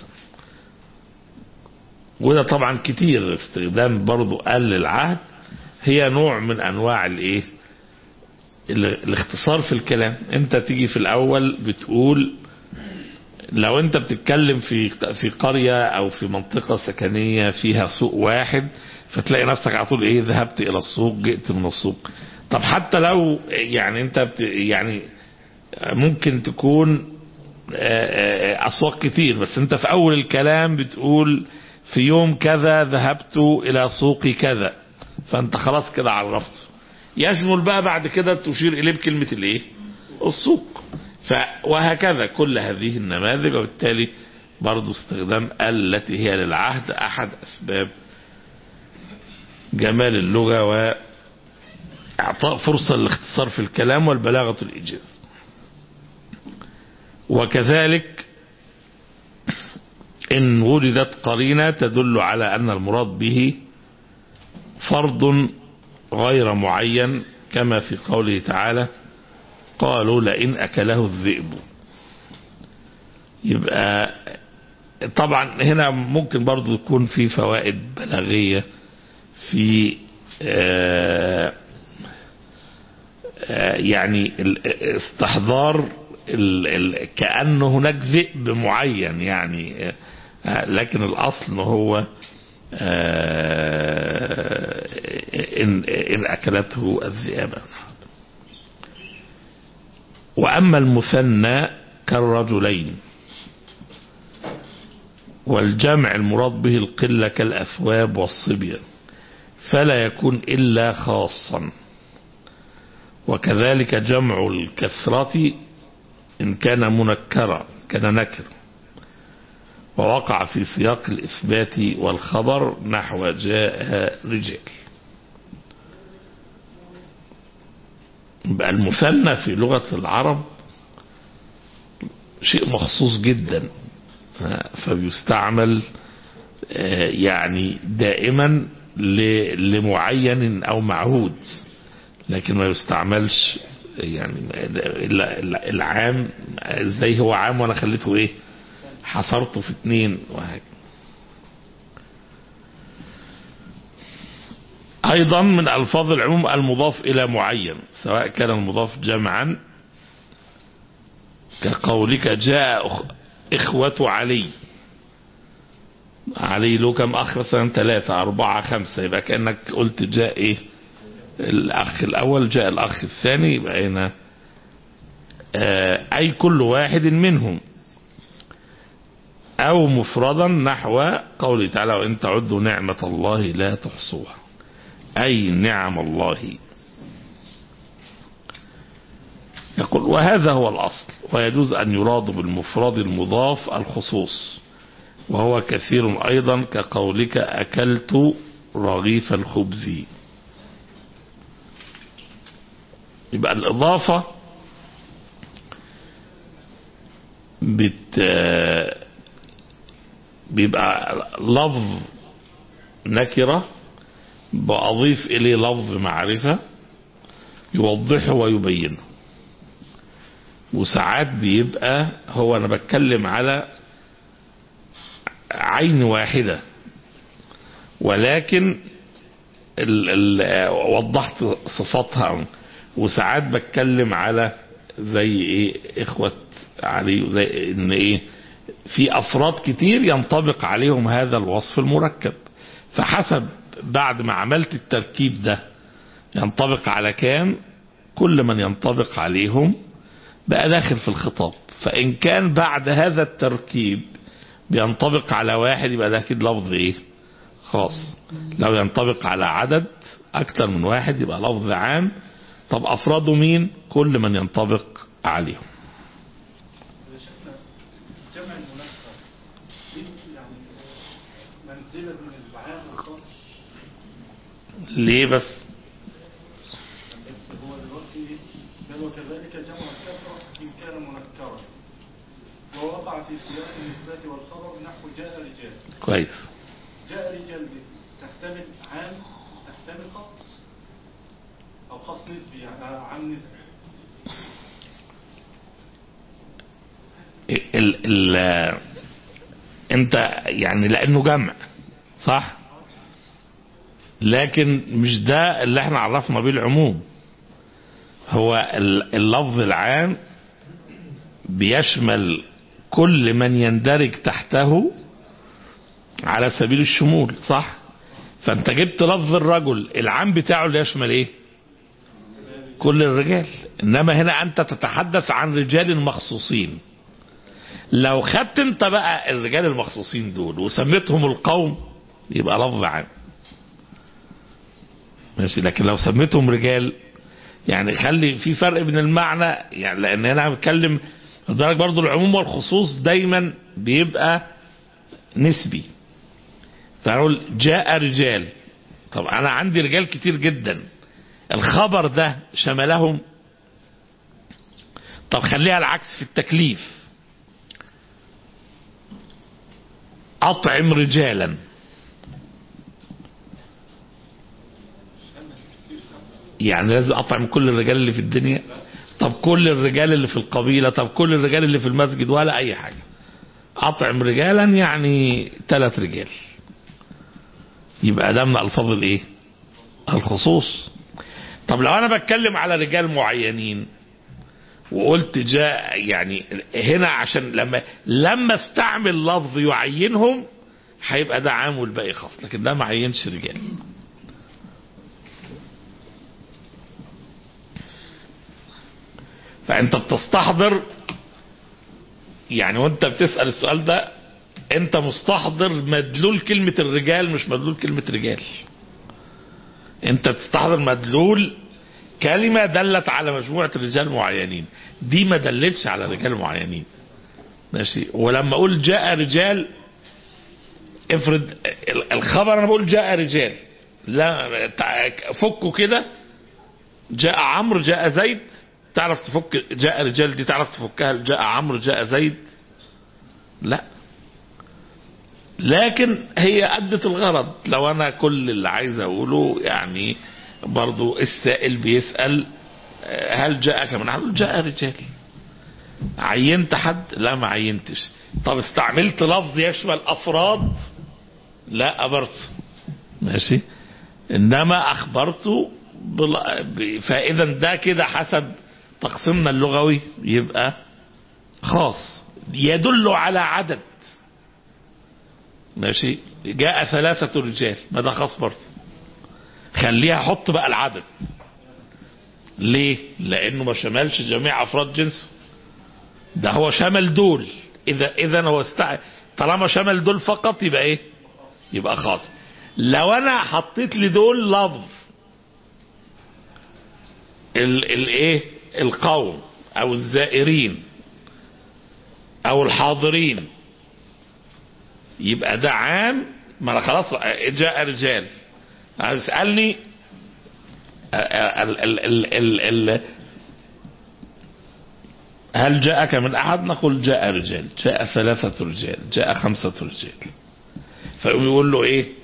وده طبعا كتير استخدام برضو قل للعهد هي نوع من أنواع الإيه ال- الاختصار في الكلام انت تيجي في الأول بتقول لو انت بتتكلم في في قرية او في منطقة سكنية فيها سوق واحد فتلاقي نفسك على طول ايه ذهبت الى السوق جئت من السوق طب حتى لو يعني انت بت يعني ممكن تكون آه، آه، اسواق كتير بس انت في اول الكلام بتقول في يوم كذا ذهبت الى سوق كذا فانت خلاص كده عرفته يشمل بقى بعد كده تشير اليه بكلمة الايه السوق ف وهكذا كل هذه النماذج وبالتالي برضو استخدام التي هي للعهد احد اسباب جمال اللغة وإعطاء فرصة للاختصار في الكلام والبلاغة الإيجاز وكذلك إن وجدت قرينة تدل على أن المراد به فرض غير معين كما في قوله تعالى قالوا لئن أكله الذئب يبقى طبعا هنا ممكن برضو يكون في فوائد بلاغية في آه آه يعني ال- استحضار ال ال كأنه هناك ذئب معين يعني آه لكن الأصل هو آه إن, إن أكلته الذئاب وأما المثنى كالرجلين والجمع المراد به القلة كالأثواب والصبية فلا يكون إلا خاصا وكذلك جمع الكثرة إن كان منكرا كان نكر ووقع في سياق الإثبات والخبر نحو جاء رجال يبقى المثنى في لغة العرب شيء مخصوص جدا فبيستعمل آه، يعني دائما ل- لمعين او معهود لكن ما يستعملش يعني إلا- إلا العام ازاي هو عام وانا خليته ايه حصرته في اتنين وهكذا ايضا من الفاظ العموم المضاف الى معين سواء كان المضاف جمعا كقولك جاء أخ- إخوة علي علي له كم أخ مثلا ثلاثة أربعة خمسة يبقى كأنك قلت جاء إيه الأخ الأول جاء الأخ الثاني يبقى هنا آه أي كل واحد منهم أو مفردا نحو قوله تعالى وإن تعدوا نعمة الله لا تحصوها أي نعم الله يقول وهذا هو الأصل ويجوز أن يراد بالمفرد المضاف الخصوص وهو كثير أيضا كقولك أكلت رغيف الخبز يبقى الإضافة بت بيبقى لفظ نكرة بأضيف إليه لفظ معرفة يوضحه ويبينه وساعات بيبقى هو انا بتكلم على عين واحدة ولكن ال ال وضحت صفاتها وساعات بتكلم على زي ايه اخوة علي زي ان ايه في افراد كتير ينطبق عليهم هذا الوصف المركب فحسب بعد ما عملت التركيب ده ينطبق على كام كل من ينطبق عليهم بقى داخل في الخطاب فإن كان بعد هذا التركيب بينطبق على واحد يبقى ده أكيد لفظ إيه خاص لو ينطبق على عدد أكثر من واحد يبقى لفظ عام طب أفراده مين كل من ينطبق عليهم جمع المنكر دي يعني منزلة من العام الخاص ليه بس بس هو دلوقتي قال وكذلك جمع الكثرة إن كان منكرا ووقع في سياق الإثبات والخبر نحو جاء رجال كويس جاء رجال دي تحتمل عام تحتمل خاص أو خاص نسبي يعني عام نسبي ال ال انت يعني لانه جمع صح لكن مش ده اللي احنا عرفنا بيه العموم هو ال- اللفظ العام بيشمل كل من يندرج تحته على سبيل الشمول صح فانت جبت لفظ الرجل العام بتاعه اللي يشمل ايه كل الرجال انما هنا انت تتحدث عن رجال مخصوصين لو خدت انت بقى الرجال المخصوصين دول وسميتهم القوم يبقى لفظ عام ماشي لكن لو سميتهم رجال يعني خلي في فرق بين المعنى يعني لان انا بتكلم خد بالك برضه العموم والخصوص دايما بيبقى نسبي فنقول جاء رجال طب انا عندي رجال كتير جدا الخبر ده شملهم طب خليها العكس في التكليف اطعم رجالا يعني لازم اطعم كل الرجال اللي في الدنيا طب كل الرجال اللي في القبيله طب كل الرجال اللي في المسجد ولا اي حاجه اطعم رجالا يعني ثلاث رجال يبقى ده من الفاظ الايه الخصوص طب لو انا بتكلم على رجال معينين وقلت جاء يعني هنا عشان لما لما استعمل لفظ يعينهم هيبقى ده عام والباقي خاص لكن ده ما عينش رجال فانت بتستحضر يعني وانت بتسأل السؤال ده انت مستحضر مدلول كلمة الرجال مش مدلول كلمة رجال انت بتستحضر مدلول كلمة دلت على مجموعة رجال معينين دي ما دلتش على رجال معينين ماشي ولما اقول جاء رجال افرض الخبر انا بقول جاء رجال لا تع- فكوا كده جاء عمرو جاء زيد تعرف تفك جاء رجال دي تعرف تفكها جاء عمرو جاء زيد لا لكن هي أدت الغرض لو أنا كل اللي عايز أقوله يعني برضو السائل بيسأل آه، هل جاءك من أحد جاء رجال عينت حد لا ما عينتش طب استعملت لفظ يشمل أفراد لا أبرت ماشي إنما أخبرته بل- ب- فإذا ده كده حسب تقسيمنا اللغوي يبقى خاص يدل على عدد ماشي جاء ثلاثة رجال ما ده خاص برضه خليها حط بقى العدد ليه لانه ما شملش جميع افراد جنسه ده هو شمل دول اذا اذا هو استع... طالما شمل دول فقط يبقى ايه يبقى خاص لو انا حطيت لدول لفظ ال الايه القوم او الزائرين او الحاضرين يبقى ده عام ما انا خلاص جاء رجال اسالني ال ال ال ال ال هل جاءك من احد نقول جاء رجال جاء ثلاثة رجال جاء خمسة رجال فيقوم يقول له ايه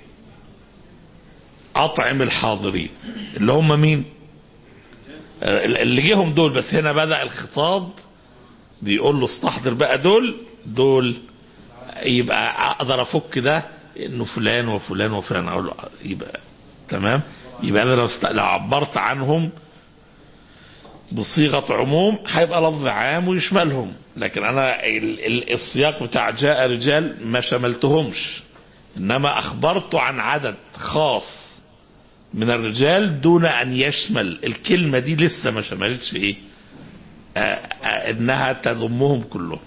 اطعم الحاضرين اللي هم مين اللي جيهم دول بس هنا بدأ الخطاب بيقول له استحضر بقى دول دول يبقى اقدر افك ده انه فلان وفلان وفلان اقول له يبقى تمام يبقى انا لو است... لو عبرت عنهم بصيغه عموم هيبقى لفظ عام ويشملهم لكن انا ال... ال... السياق بتاع جاء رجال ما شملتهمش انما اخبرت عن عدد خاص من الرجال دون ان يشمل الكلمه دي لسه ما شملتش ايه آه آه انها تضمهم كلهم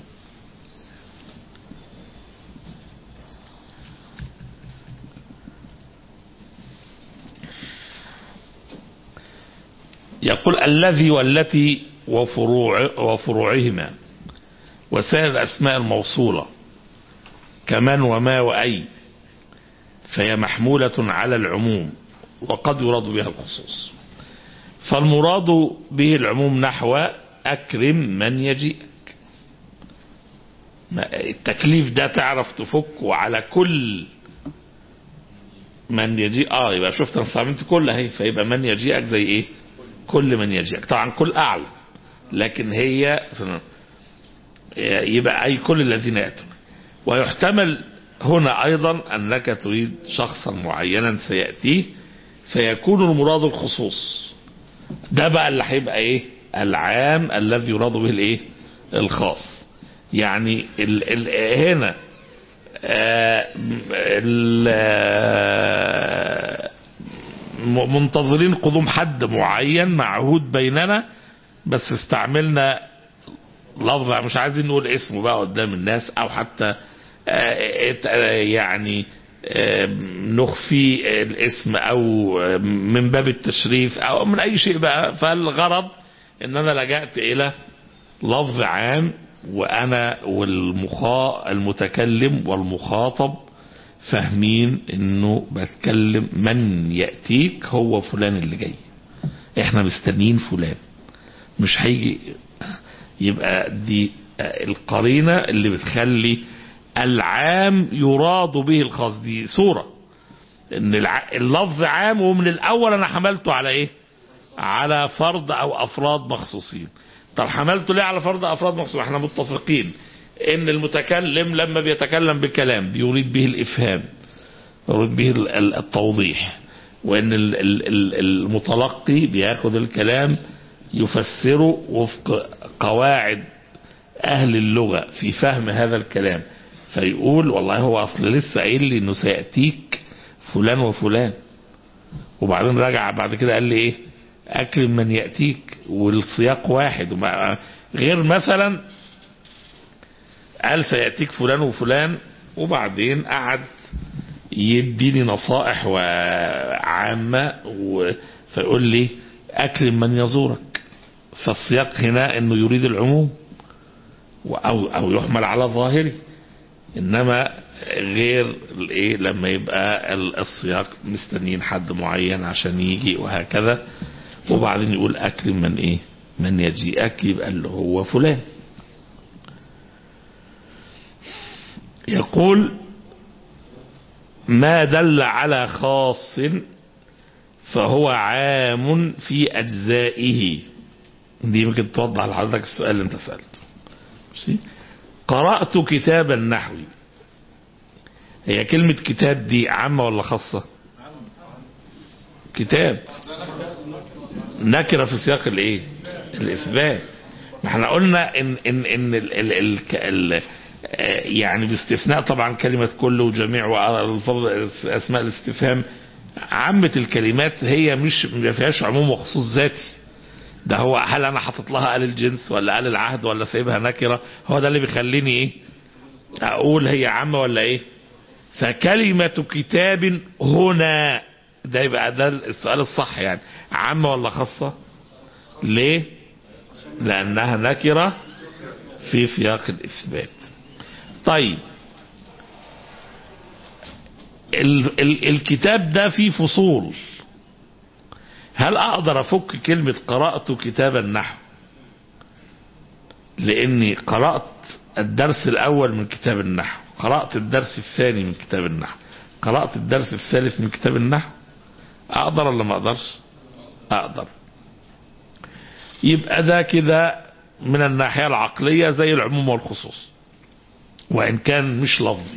يقول الذي والتي وفروع وفروعهما وسائر الأسماء الموصولة كمن وما وأي فهي محمولة على العموم وقد يراد بها الخصوص فالمراد به العموم نحو أكرم من يجيئك التكليف ده تعرف تفكه على كل من يجيء اه يبقى شفت انا استعملت كل اهي فيبقى من يجيئك زي ايه كل من يجيئك طبعا كل اعلى لكن هي يبقى اي كل الذين ياتون ويحتمل هنا ايضا انك تريد شخصا معينا سياتيه فيكون المراد الخصوص ده بقى اللي هيبقى ايه العام الذي يراد به الايه الخاص يعني ال ال هنا آه منتظرين قدوم حد معين معهود بيننا بس استعملنا لفظ مش عايزين نقول اسمه بقى قدام الناس او حتى يعني نخفي الاسم او من باب التشريف او من اي شيء بقى فالغرض ان انا لجأت الى لفظ عام وانا والمخا المتكلم والمخاطب فاهمين انه بتكلم من يأتيك هو فلان اللي جاي احنا مستنيين فلان مش هيجي يبقى دي القرينة اللي بتخلي العام يراد به الخاص دي صورة ان الع- اللفظ عام ومن الاول انا حملته على ايه على فرد او افراد مخصوصين طب حملته ليه على فرد افراد مخصوصين احنا متفقين ان المتكلم لما بيتكلم بكلام بيريد به الافهام يريد به ال- ال- التوضيح وان ال- ال- ال- المتلقي بياخد الكلام يفسره وفق قواعد اهل اللغة في فهم هذا الكلام فيقول والله هو اصل لسه قايل لي انه سيأتيك فلان وفلان وبعدين رجع بعد كده قال لي ايه اكرم من يأتيك والسياق واحد وما- غير مثلا قال سيأتيك فلان وفلان وبعدين قعد يديني نصائح وعامة و- فيقول لي أكرم من يزورك فالسياق هنا أنه يريد العموم و- أو, أو يحمل على ظاهره إنما غير الإيه لما يبقى ال- السياق مستنيين حد معين عشان يجي وهكذا وبعدين يقول أكرم من إيه من يجيئك يبقى اللي هو فلان يقول ما دل على خاص فهو عام في أجزائه دي ممكن توضح لحضرتك السؤال اللي انت سألته ماشي؟ قرأت كتابا نحوي هي كلمة كتاب دي عامة ولا خاصة كتاب نكرة في سياق الايه الإثبات ما احنا قلنا ان ان ان ال ال ال ال آه، يعني باستثناء طبعا كلمة كل وجميع والفاظ اسماء الاستفهام عامة الكلمات هي مش ما فيهاش عموم وخصوص ذاتي ده هو هل انا حاطط لها آل الجنس ولا آل العهد ولا سايبها نكرة هو ده اللي بيخليني ايه اقول هي عامة ولا ايه فكلمة كتاب هنا ده يبقى ده السؤال الصح يعني عامة ولا خاصة ليه لأنها نكرة في سياق الإثبات طيب ال ال الكتاب ده فيه فصول هل أقدر أفك كلمة قرأت كتاب النحو لأني قرأت الدرس الأول من كتاب النحو قرأت الدرس الثاني من كتاب النحو قرأت الدرس الثالث من كتاب النحو أقدر ولا ما أقدرش أقدر يبقى ده كده من الناحية العقلية زي العموم والخصوص وإن كان مش لفظي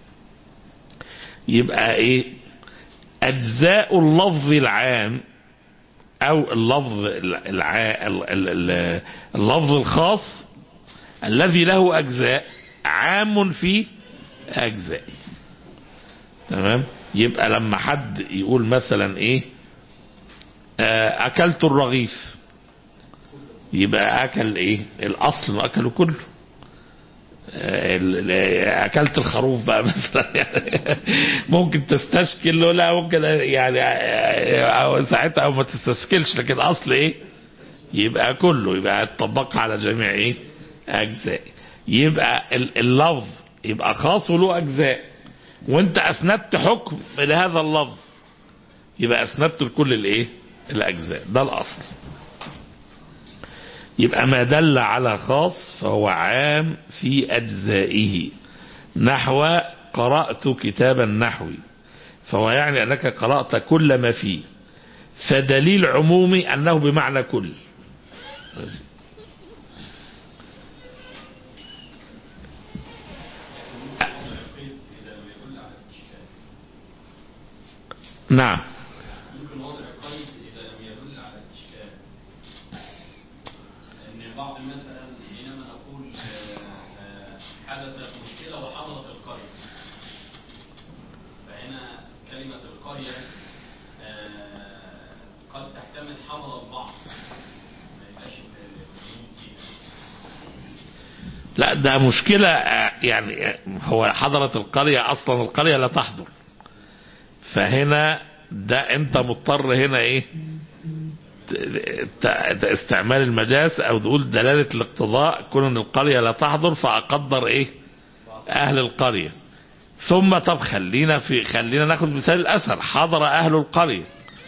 يبقى إيه أجزاء اللفظ العام أو اللفظ الع... ال- ال- ال- اللفظ الخاص الذي له أجزاء عام في أجزائه تمام يبقى لما حد يقول مثلا إيه آه، أكلت الرغيف يبقى أكل إيه الأصل إنه أكله كله آه، ال- ال- أكلت الخروف بقى مثلا يعني ممكن تستشكل له لا ممكن يعني آه، أو ساعتها أو ما تستشكلش لكن أصل إيه يبقى كله يبقى تطبق على جميع إيه أجزاء يبقى ال- اللفظ يبقى خاص وله أجزاء وانت أسندت حكم لهذا اللفظ يبقى أسندت لكل الإيه الأجزاء ده الأصل يبقى ما دل على خاص فهو عام في أجزائه نحو قرأت كتابا نحوي فهو يعني أنك قرأت كل ما فيه فدليل عمومي أنه بمعنى كل نعم يمكن وضع قيد إذا لم يدل على استشكال لأن بعض مثلا حينما نقول آه، آه، حدثت مشكلة وحضرت القرية فهنا كلمة القرية آه، قد تحتمل حضر البعض ما يبقاش الوجود فيها. لا ده مشكلة آه، يعني آه، هو حضرت القرية أصلا القرية لا تحضر فهنا ده أنت مضطر هنا إيه ت- ت- استعمال المجاز أو تقول دلالة الاقتضاء كون أن القرية لا تحضر فأقدر إيه أهل القرية ثم طب خلينا في خلينا ناخد مثال الأثر حضر أهل القرية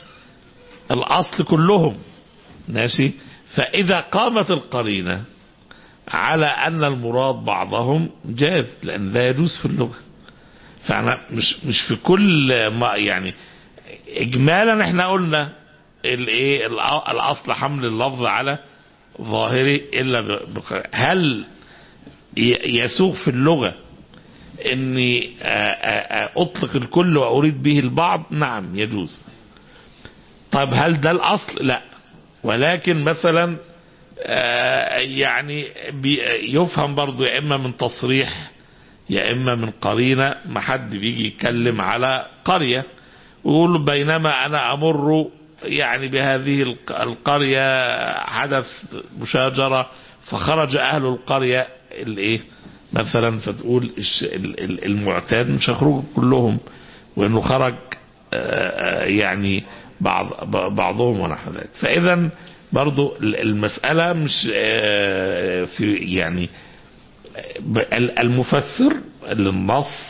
الأصل كلهم ماشي فإذا قامت القرينة على أن المراد بعضهم جاز لأن لا يجوز في اللغة فأنا مش مش في كل ما يعني إجمالا احنا قلنا الايه الأ- الأصل حمل اللفظ على ظاهري إلا ب- بق- هل ي- يسوغ في اللغة اني آ- آ- آ- اطلق الكل واريد به البعض نعم يجوز طيب هل ده الاصل لا ولكن مثلا آه، يعني بي- يفهم برضو يا اما من تصريح يا اما من قرينه ما حد بيجي يتكلم على قريه ويقول بينما انا امر يعني بهذه الق- القريه حدث مشاجره فخرج اهل القريه الايه مثلا فتقول الش- ال- ال- المعتاد مش هيخرجوا كلهم وانه خرج آه، آه، يعني بعض ب- بعضهم ونحو ذلك فاذا برضو ال- المساله مش آه، في يعني ب- ال- المفسر للنص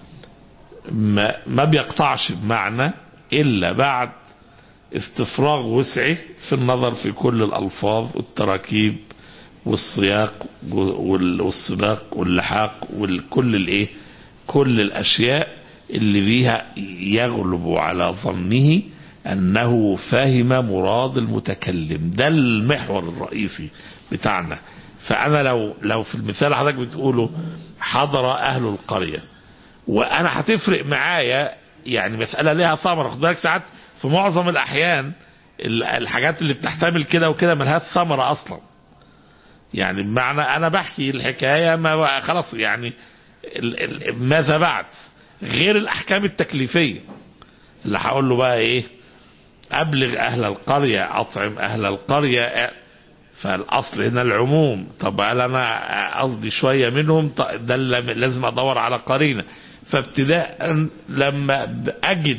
ما, ما بيقطعش بمعنى الا بعد استفراغ وسعه في النظر في كل الالفاظ والتراكيب والسياق وال- والسباق واللحاق وكل الايه كل الاشياء اللي بيها يغلب على ظنه انه فهم مراد المتكلم ده المحور الرئيسي بتاعنا فانا لو لو في المثال اللي حضرتك بتقوله حضر اهل القريه وانا هتفرق معايا يعني مساله ليها ثمره خد بالك ساعات في معظم الاحيان ال- الحاجات اللي بتحتمل كده وكده ملهاش ثمره اصلا يعني بمعنى انا بحكي الحكايه ما بقى خلاص يعني ال- ال- ماذا بعد غير الاحكام التكليفيه اللي هقول له بقى ايه ابلغ اهل القريه اطعم اهل القريه فالاصل هنا العموم طب هل انا قصدي شويه منهم ط- ده اللي لازم ادور على قرينه فابتداء لما اجد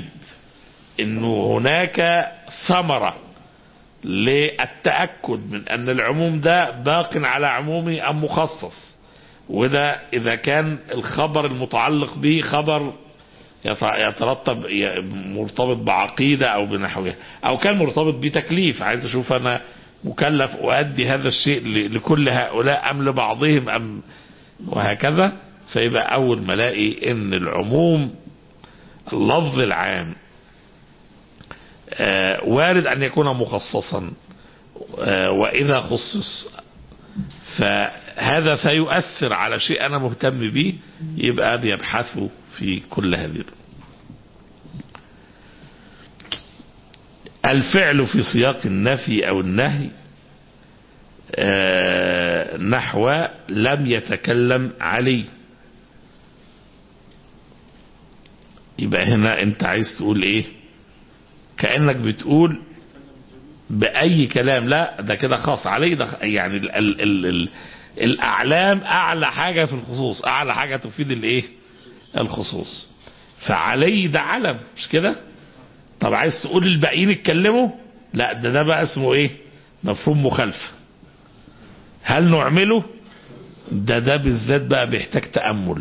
انه هناك ثمره للتاكد من ان العموم ده باق على عمومه ام مخصص وده اذا كان الخبر المتعلق به خبر يت- يترتب ي- مرتبط بعقيدة أو بنحوها أو كان مرتبط بتكليف عايز أشوف أنا مكلف أؤدي هذا الشيء ل- لكل هؤلاء أم لبعضهم أم وهكذا فيبقى أول ما ألاقي إن العموم اللفظ العام آه، وارد أن يكون مخصصا آه، وإذا خصص فهذا سيؤثر على شيء أنا مهتم به يبقى بيبحثوا في كل هذه الأمور. الفعل في سياق النفي أو النهي آه، نحو لم يتكلم علي يبقى هنا انت عايز تقول ايه كأنك بتقول بأي كلام لا ده كده خاص عليه ده يعني ال ال ال ال الأعلام أعلى حاجة في الخصوص أعلى حاجة تفيد الإيه الخصوص فعلي ده علم مش كده طب عايز تقول الباقيين اتكلموا لا ده ده بقى اسمه ايه مفهوم مخالفة هل نعمله ده ده بالذات بقى بيحتاج تأمل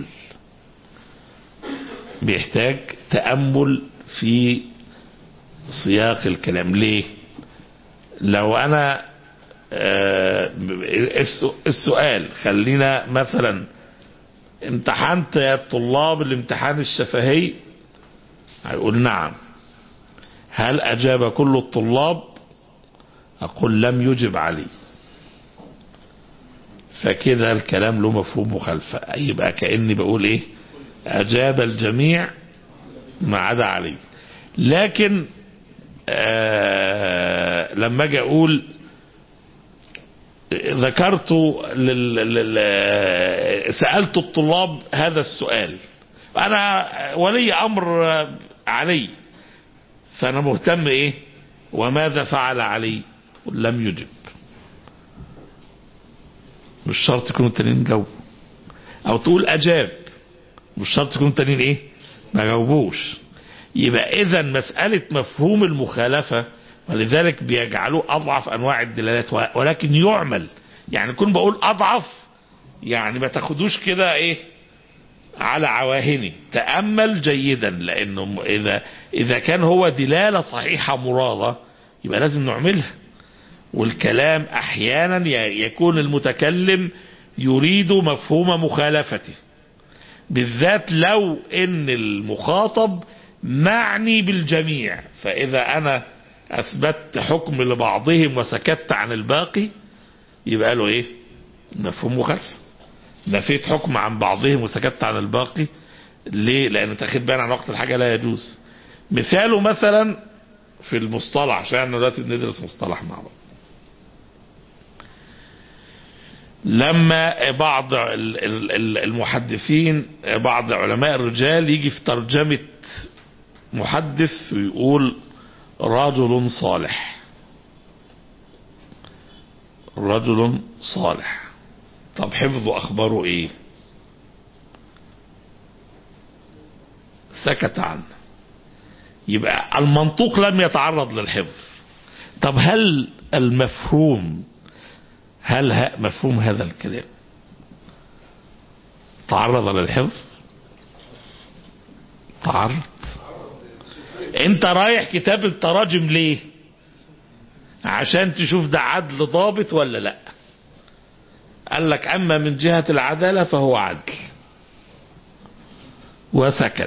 بيحتاج تأمل في سياق الكلام ليه لو انا آه، السو- السؤال خلينا مثلا امتحنت يا الطلاب الامتحان الشفهي هيقول نعم هل اجاب كل الطلاب اقول لم يجب علي فكده الكلام له مفهوم مخالفة يبقى كأني بقول ايه اجاب الجميع ما عدا علي لكن آه لما اجي اقول ذكرت لل... لل... سألت الطلاب هذا السؤال أنا ولي أمر علي فأنا مهتم إيه وماذا فعل علي لم يجب مش شرط يكونوا التانيين جاوبوا أو تقول أجاب مش شرط يكونوا التانيين إيه ما جاوبوش يبقى إذا مسألة مفهوم المخالفة ولذلك بيجعلوه أضعف أنواع الدلالات ولكن يعمل يعني كون بقول أضعف يعني ما تاخدوش كده إيه على عواهنه تأمل جيدا لأنه إذا إذا كان هو دلالة صحيحة مرادة يبقى لازم نعملها والكلام أحيانا ي- يكون المتكلم يريد مفهوم مخالفته بالذات لو ان المخاطب معني بالجميع فاذا انا اثبتت حكم لبعضهم وسكت عن الباقي يبقى له ايه مفهوم مخالفه نفيت حكم عن بعضهم وسكت عن الباقي ليه لان تاخير بيان عن وقت الحاجه لا يجوز مثاله مثلا في المصطلح عشان احنا دلوقتي بندرس مصطلح مع بعض لما بعض ال- ال- ال- المحدثين بعض علماء الرجال يجي في ترجمة محدث ويقول رجل صالح رجل صالح طب حفظه أخباره إيه سكت عنه يبقى المنطوق لم يتعرض للحفظ طب هل المفهوم هل ه- مفهوم هذا الكلام تعرض للحفظ تعرض انت رايح كتاب التراجم ليه عشان تشوف ده عدل ضابط ولا لا قال لك اما من جهة العدالة فهو عدل وسكت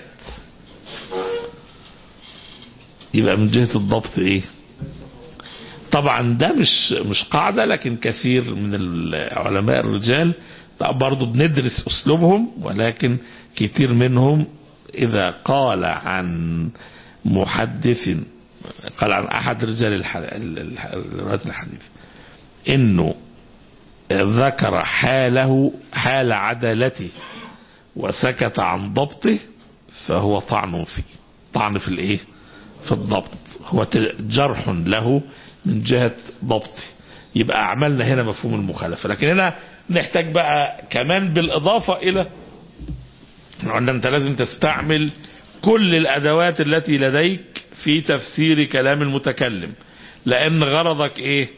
يبقى من جهة الضبط ايه طبعا ده مش مش قاعدة لكن كثير من العلماء الرجال برضه بندرس اسلوبهم ولكن كثير منهم اذا قال عن محدث قال عن احد رجال الح- ال- ال- رواية الحديث انه ذكر حاله حال عدالته وسكت عن ضبطه فهو طعن فيه طعن في الايه في الضبط هو ت- جرح له من جهة ضبطه يبقى عملنا هنا مفهوم المخالفة لكن هنا نحتاج بقى كمان بالإضافة إلى أن أنت لازم تستعمل كل الأدوات التي لديك في تفسير كلام المتكلم لأن غرضك إيه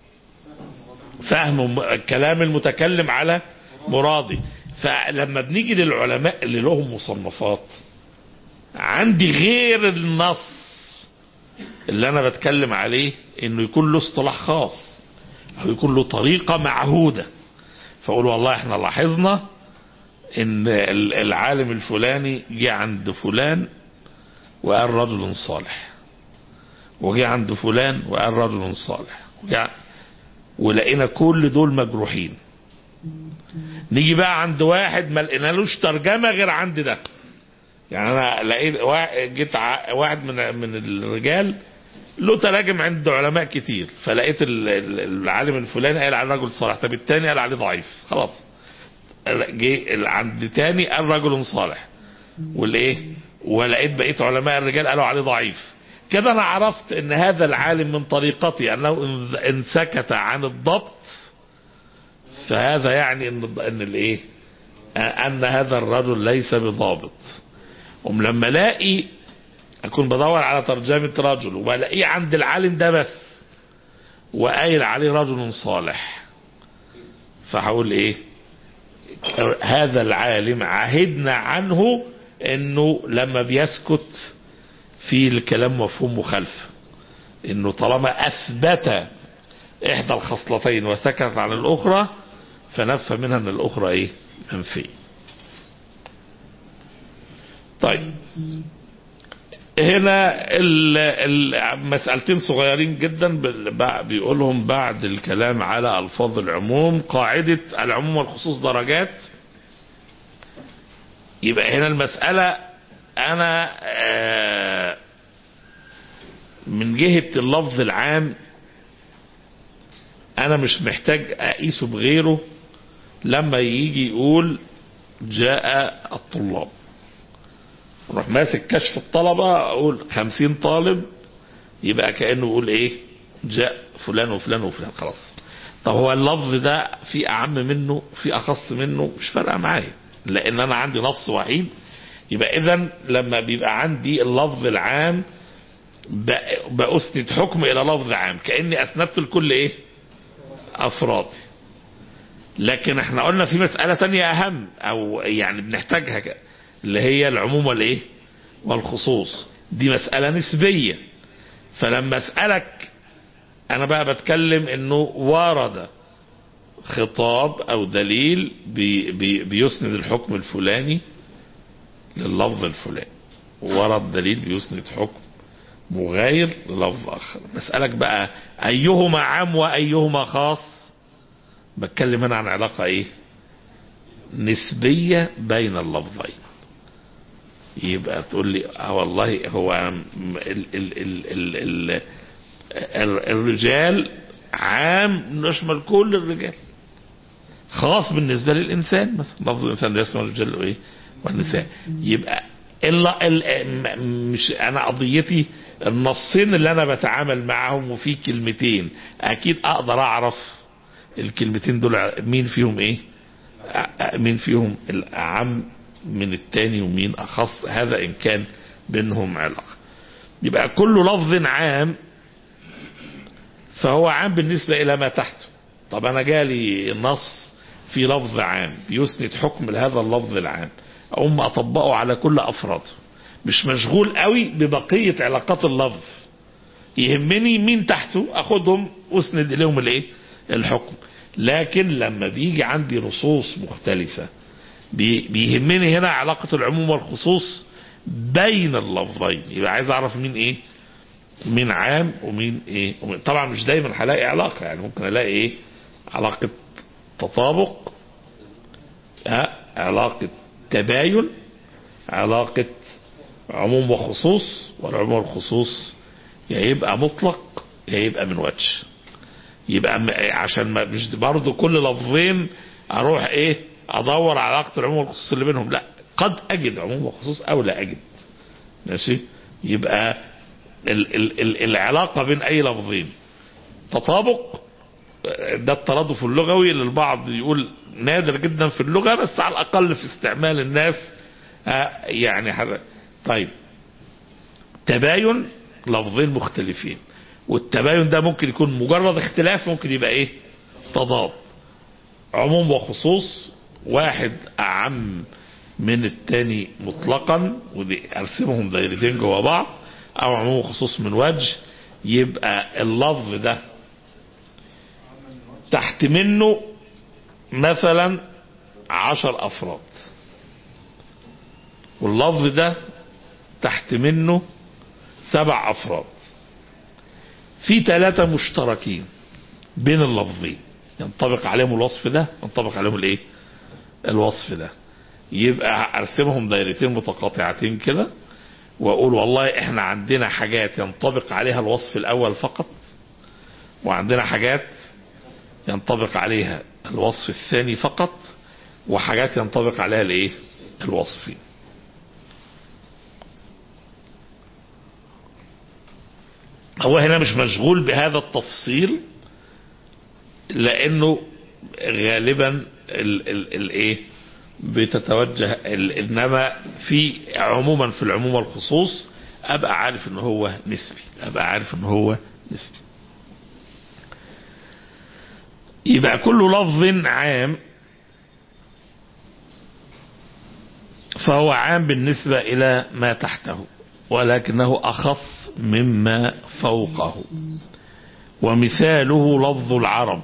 فهم م- كلام المتكلم على مرادي فلما بنيجي للعلماء اللي لهم مصنفات عندي غير النص اللي انا بتكلم عليه انه يكون له اصطلاح خاص او يكون له طريقة معهودة فاقول والله احنا لاحظنا ان ال- العالم الفلاني جه عند فلان وقال رجل صالح وجه عند فلان وقال رجل صالح وجه ولقينا كل دول مجروحين نيجي بقى عند واحد ما لقينالوش ترجمة غير عند ده يعني انا لقيت وا- جيت ع- واحد من من الرجال له تراجم عند علماء كتير فلقيت ال- ال- العالم الفلاني قال على رجل صالح طب التاني قال عليه ضعيف خلاص جه ال- عند تاني قال رجل صالح والايه ولقيت بقيه علماء الرجال قالوا عليه ضعيف كده انا عرفت ان هذا العالم من طريقتي انه ان- ان سكت عن الضبط فهذا يعني ان ان الايه ان هذا الرجل ليس بضابط أم لما الاقي اكون بدور على ترجمة رجل والاقيه عند العالم ده بس وقايل عليه رجل صالح فهقول ايه هذا العالم عهدنا عنه انه لما بيسكت في الكلام مفهوم مخالفة انه طالما اثبت احدى الخصلتين وسكت عن الاخرى فنفى منها ان الاخرى ايه منفيه طيب هنا ال- ال- مسألتين صغيرين جدا بال- بع- بيقولهم بعد الكلام على ألفاظ العموم قاعدة العموم والخصوص درجات يبقى هنا المسألة أنا آه، من جهة اللفظ العام أنا مش محتاج أقيسه بغيره لما يجي يقول جاء الطلاب روح ماسك كشف الطلبة اقول خمسين طالب يبقى كأنه يقول ايه جاء فلان وفلان وفلان خلاص طب هو اللفظ ده في اعم منه في اخص منه مش فارقه معايا لان انا عندي نص وحيد يبقى اذا لما بيبقى عندي اللفظ العام ب- بأسند حكم الى لفظ عام كاني اسندت لكل ايه افراد لكن احنا قلنا في مسألة تانية أهم أو يعني بنحتاجها ك- اللي هي العموم والإيه والخصوص دي مسألة نسبية فلما أسألك أنا بقى بتكلم إنه ورد خطاب أو دليل بي بي بيسند الحكم الفلاني لللفظ الفلاني ورد دليل بيسند حكم مغاير للفظ آخر بسألك بقى أيهما عام وأيهما خاص بتكلم هنا عن علاقة إيه نسبية بين اللفظين يبقى تقول لي اه والله هو م- ال ال ال ال ال ال الرجال عام نشمل كل الرجال خاص بالنسبة للإنسان مثلا لفظ الإنسان يشمل الرجال وإيه والنساء يبقى إلا ال م- مش أنا قضيتي النصين اللي أنا بتعامل معهم وفي كلمتين أكيد أقدر أعرف الكلمتين دول مين فيهم إيه أ- مين فيهم الأعم من التاني ومين أخص هذا إن كان بينهم علاقة يبقى كل لفظ عام فهو عام بالنسبة إلى ما تحته طب أنا جالي نص في لفظ عام بيسند حكم لهذا اللفظ العام أقوم أطبقه على كل أفراده مش مشغول قوي ببقية علاقات اللفظ يهمني مين تحته أخدهم أسند إليهم الإيه الحكم لكن لما بيجي عندي نصوص مختلفة بي- بيهمني هنا علاقة العموم والخصوص بين اللفظين يبقى عايز أعرف مين إيه مين عام ومين ايه ومين طبعا مش دايما هلاقي علاقه يعني ممكن الاقي ايه علاقه تطابق ها علاقه تباين علاقه عموم وخصوص والعموم والخصوص يا يبقى مطلق يا يبقى من وجه يبقى م- عشان ما مش برضه كل لفظين اروح ايه ادور على علاقه العموم والخصوص اللي بينهم لا قد اجد عموم وخصوص او لا اجد ماشي يبقى ال ال ال العلاقة بين أي لفظين تطابق ده الترادف اللغوي اللي البعض يقول نادر جدا في اللغة بس على الأقل في استعمال الناس آه، يعني حد- طيب تباين لفظين مختلفين والتباين ده ممكن يكون مجرد اختلاف ممكن يبقى ايه تضاد عموم وخصوص واحد أعم من التاني مطلقا ودي ارسمهم دايرتين جوا بعض او عموم وخصوص من وجه يبقى اللفظ ده تحت منه مثلا عشر افراد واللفظ ده تحت منه سبع افراد في ثلاثة مشتركين بين اللفظين ينطبق عليهم الوصف ده ينطبق عليهم الايه الوصف ده يبقى ارسمهم دايرتين متقاطعتين كده واقول والله احنا عندنا حاجات ينطبق عليها الوصف الاول فقط وعندنا حاجات ينطبق عليها الوصف الثاني فقط وحاجات ينطبق عليها الايه الوصفين هو هنا مش مشغول بهذا التفصيل لانه غالبا الايه بتتوجه ال- انما في عموما في العموم والخصوص ابقى عارف ان هو نسبي ابقى عارف ان هو نسبي يبقى كل لفظ عام فهو عام بالنسبة إلى ما تحته ولكنه أخص مما فوقه ومثاله لفظ العرب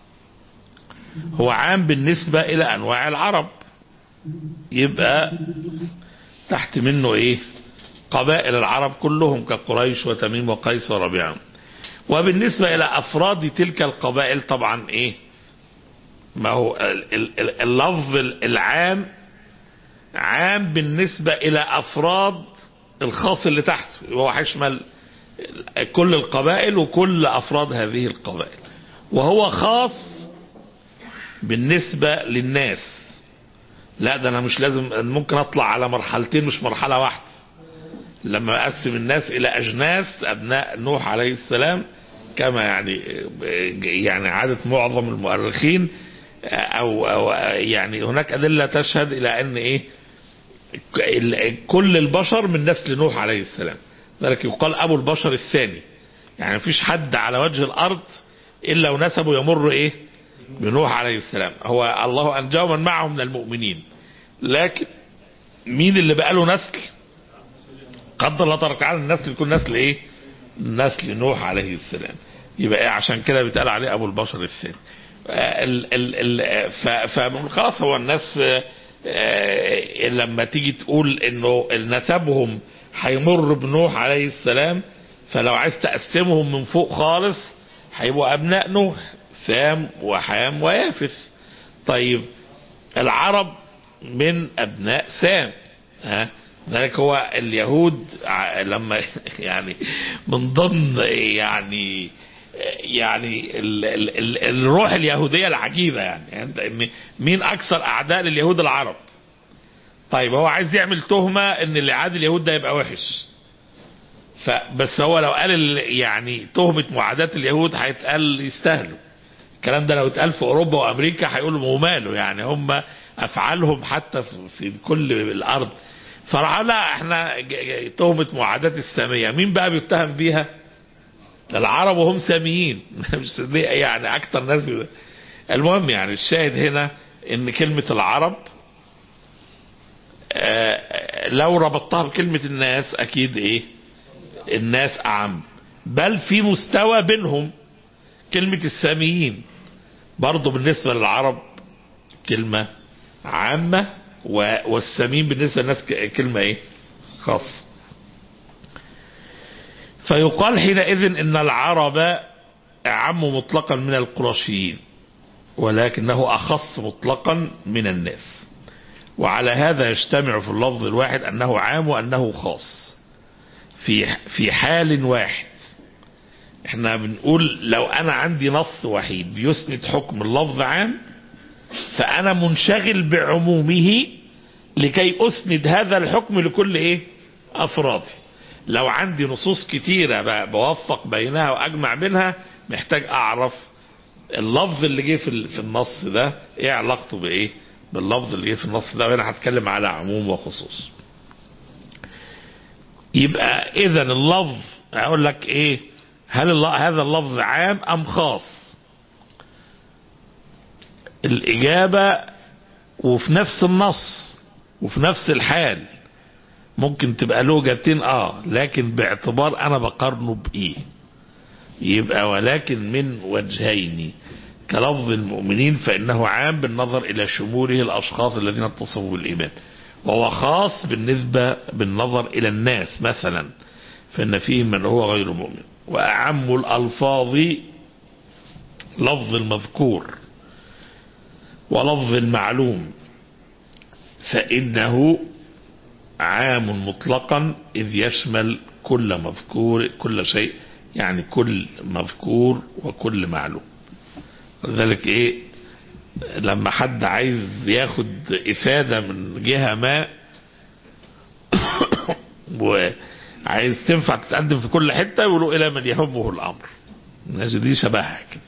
هو عام بالنسبة إلى أنواع العرب يبقى تحت منه إيه قبائل العرب كلهم كقريش وتميم وقيس وربيعة وبالنسبة إلى أفراد تلك القبائل طبعا إيه ما هو ال- ال- ال- اللفظ العام عام بالنسبة إلى أفراد الخاص اللي تحته وهو هيشمل كل القبائل وكل أفراد هذه القبائل وهو خاص بالنسبة للناس لا ده أنا مش لازم ممكن أطلع على مرحلتين مش مرحلة واحدة لما أقسم الناس إلى أجناس أبناء نوح عليه السلام كما يعني يعني عادة معظم المؤرخين أو, أو يعني هناك أدلة تشهد إلى أن إيه كل البشر من نسل نوح عليه السلام ذلك يقال أبو البشر الثاني يعني مفيش حد على وجه الأرض إلا ونسبه يمر إيه بنوح عليه السلام هو الله أنجاه من معه من المؤمنين لكن مين اللي بقى له نسل قدر الله تبارك وتعالى النسل يكون نسل ايه نسل نوح عليه السلام يبقى ايه عشان كده بيتقال عليه ابو البشر الثاني آه، ال ال ال ف- فخلاص هو الناس آه، آه، لما تيجي تقول انه نسبهم هيمر بنوح عليه السلام فلو عايز تقسمهم من فوق خالص هيبقوا ابناء نوح سام وحام ويافث طيب العرب من ابناء سام ها ذلك هو اليهود ع- لما يعني من ضمن يعني يعني ال ال ال الروح اليهوديه العجيبه يعني, يعني أنت- مين اكثر اعداء لليهود العرب طيب هو عايز يعمل تهمه ان اللي عاد اليهود ده يبقى وحش فبس هو لو قال ال- يعني تهمه معاداه اليهود هيتقال يستاهلوا الكلام ده لو اتقال في اوروبا وامريكا هيقولوا وماله يعني هم افعالهم حتى في- في كل الارض فراح لا احنا ج- ج- تهمه معاداه الساميه مين بقى بيتهم بيها؟ العرب وهم ساميين مش ليه يعني اكتر ناس بي- المهم يعني الشاهد هنا ان كلمه العرب آه، لو ربطتها بكلمه الناس اكيد ايه؟ الناس اعم بل في مستوى بينهم كلمة الساميين برضه بالنسبة للعرب كلمة عامة و- والساميين بالنسبة للناس ك- كلمة ايه خاص فيقال حينئذ ان العرب اعم مطلقا من القرشيين ولكنه اخص مطلقا من الناس وعلى هذا يجتمع في اللفظ الواحد انه عام وانه خاص في في حال واحد احنا بنقول لو انا عندي نص وحيد بيسند حكم اللفظ عام فانا منشغل بعمومه لكي اسند هذا الحكم لكل ايه افرادي لو عندي نصوص كتيرة ب- بوفق بينها واجمع بينها محتاج اعرف اللفظ اللي جه في ال- في النص ده ايه علاقته بايه باللفظ اللي جه في النص ده وانا هتكلم على عموم وخصوص يبقى اذا اللفظ اقول لك ايه هل الله هذا اللفظ عام ام خاص الاجابه وفي نفس النص وفي نفس الحال ممكن تبقى له اجابتين اه لكن باعتبار انا بقارنه بايه يبقى ولكن من وجهين كلفظ المؤمنين فانه عام بالنظر الى شموله الاشخاص الذين اتصفوا بالايمان وهو خاص بالنسبه بالنظر الى الناس مثلا فان فيهم من هو غير مؤمن واعم الالفاظ لفظ المذكور ولفظ المعلوم فانه عام مطلقا اذ يشمل كل مذكور كل شيء يعني كل مذكور وكل معلوم لذلك ايه لما حد عايز ياخد افاده من جهه ما وعايز تنفع تتقدم في كل حته يقولوا الى من يهمه الامر ماشي دي شبهها كده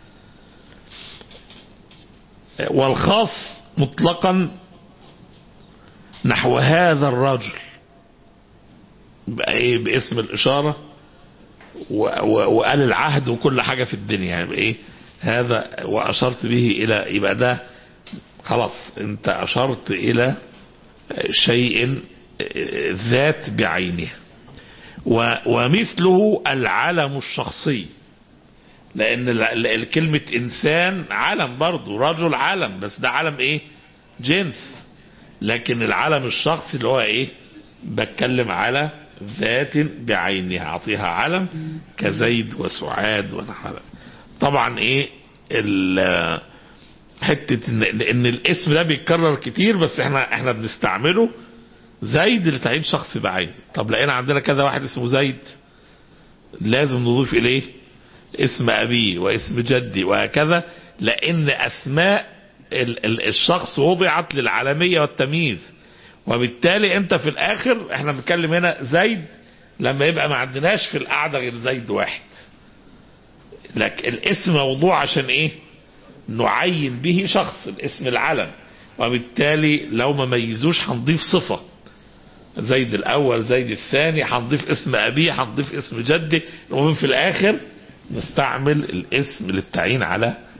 والخاص مطلقا نحو هذا الرجل بقى ايه باسم الاشاره و- و- وقال العهد وكل حاجه في الدنيا يعني ايه هذا واشرت به الى يبقى ده خلاص انت اشرت الى شيء ذات بعينها و- ومثله العلم الشخصي لان ال- ال- الكلمة انسان علم برضه رجل علم بس ده علم ايه جنس لكن العلم الشخصي اللي هو ايه بتكلم على ذات بعينها اعطيها علم كزيد وسعاد ونحو ذلك طبعا ايه ال- حته ان, إن الاسم ده بيتكرر كتير بس احنا احنا بنستعمله زيد لتعيين شخص بعينه طب لقينا عندنا كذا واحد اسمه زيد لازم نضيف اليه اسم ابيه واسم جدي وهكذا لان اسماء ال- ال- الشخص وضعت للعالميه والتمييز وبالتالي انت في الاخر احنا بنتكلم هنا زيد لما يبقى ما عندناش في القعده غير زيد واحد لكن الاسم موضوع عشان ايه نعين به شخص الاسم العلم وبالتالي لو ما ميزوش هنضيف صفه زيد الاول زيد الثاني هنضيف اسم ابيه هنضيف اسم جدي المهم في الاخر نستعمل الاسم للتعيين على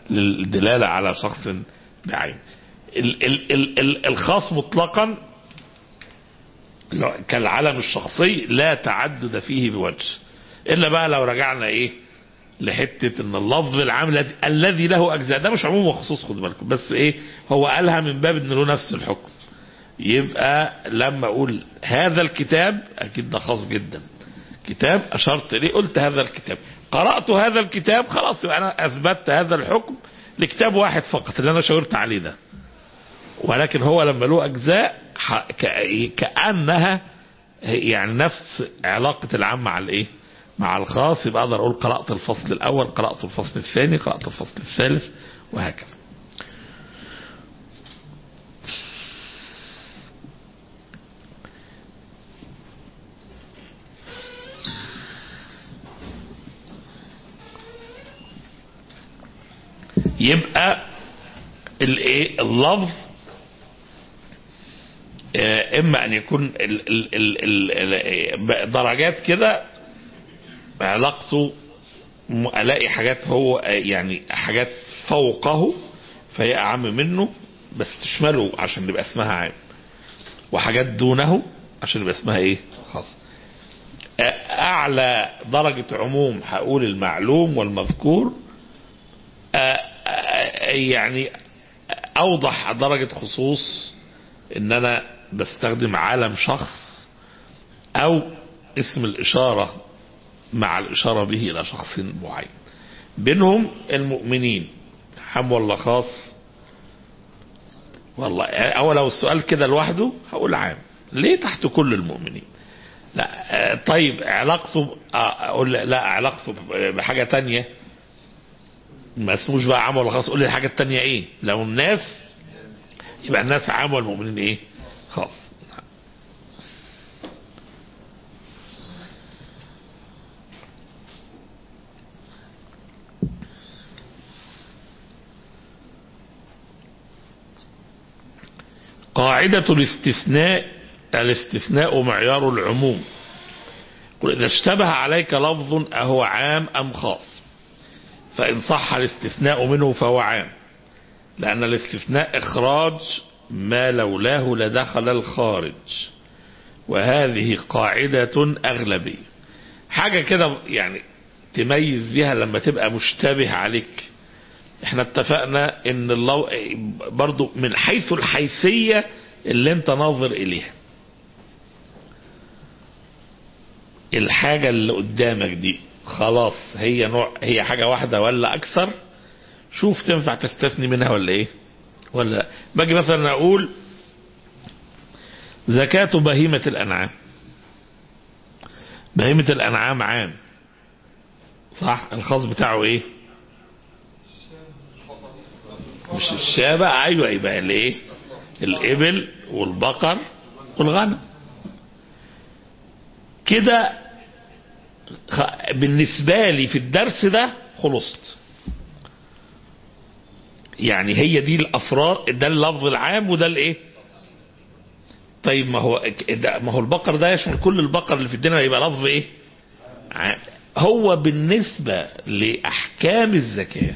للدلالة على شخص بعين ال ال ال ال الخاص مطلقا لو- كالعلم الشخصي لا تعدد فيه بوجه الا بقى لو رجعنا ايه لحته ان اللفظ العام الذي- الذي له اجزاء ده مش عموم وخصوص خد بالكم بس ايه هو قالها من باب ان له نفس الحكم يبقى لما اقول هذا الكتاب اكيد ده خاص جدا كتاب اشرت اليه قلت هذا الكتاب قرات هذا الكتاب خلاص يبقى انا اثبتت هذا الحكم لكتاب واحد فقط اللي انا شاورت عليه ده ولكن هو لما له اجزاء ح- ك- كانها يعني نفس علاقه العام مع الايه مع الخاص يبقى اقدر اقول قرات الفصل الاول قرات الفصل الثاني قرات الفصل الثالث وهكذا يبقى الايه اللفظ آه، اما ان يكون ال ال ال ال ال درجات كده علاقته م- الاقي حاجات هو آه، يعني حاجات فوقه فهي اعم منه بس تشمله عشان يبقى اسمها عام وحاجات دونه عشان يبقى اسمها ايه خاص آه، اعلى درجة عموم هقول المعلوم والمذكور آه، آه، يعني اوضح درجة خصوص ان انا بستخدم عالم شخص او اسم الاشارة مع الاشارة به الى شخص معين بينهم المؤمنين عام ولا خاص والله او لو السؤال كده لوحده هقول عام ليه تحت كل المؤمنين لا آه، طيب علاقته آه، اقول لا علاقته بحاجة تانية ما اسموش بقى عام ولا خاص قول لي الحاجة التانية ايه لو الناس يبقى الناس عام والمؤمنين ايه خاص قاعدة الاستثناء الاستثناء معيار العموم قل إذا اشتبه عليك لفظ أهو عام أم خاص فإن صح الاستثناء منه فهو عام لأن الاستثناء إخراج ما لولاه لدخل الخارج وهذه قاعدة أغلبية حاجة كده يعني تميز بيها لما تبقى مشتبه عليك احنا اتفقنا ان اللو... برضو من حيث الحيثية اللي انت ناظر اليها الحاجة اللي قدامك دي خلاص هي نوع هي حاجة واحدة ولا اكثر شوف تنفع تستثني منها ولا ايه ولا لا باجي مثلا اقول زكاة بهيمة الانعام بهيمة الانعام عام صح الخاص بتاعه ايه مش الشابة ايوه يبقى الايه الابل والبقر والغنم كده خ- بالنسبة لي في الدرس ده خلصت يعني هي دي الافراد ده اللفظ العام وده الايه طيب ما هو ده ما هو البقر ده يشمل كل البقر اللي في الدنيا يبقى لفظ ايه عام. هو بالنسبة لأحكام الزكاة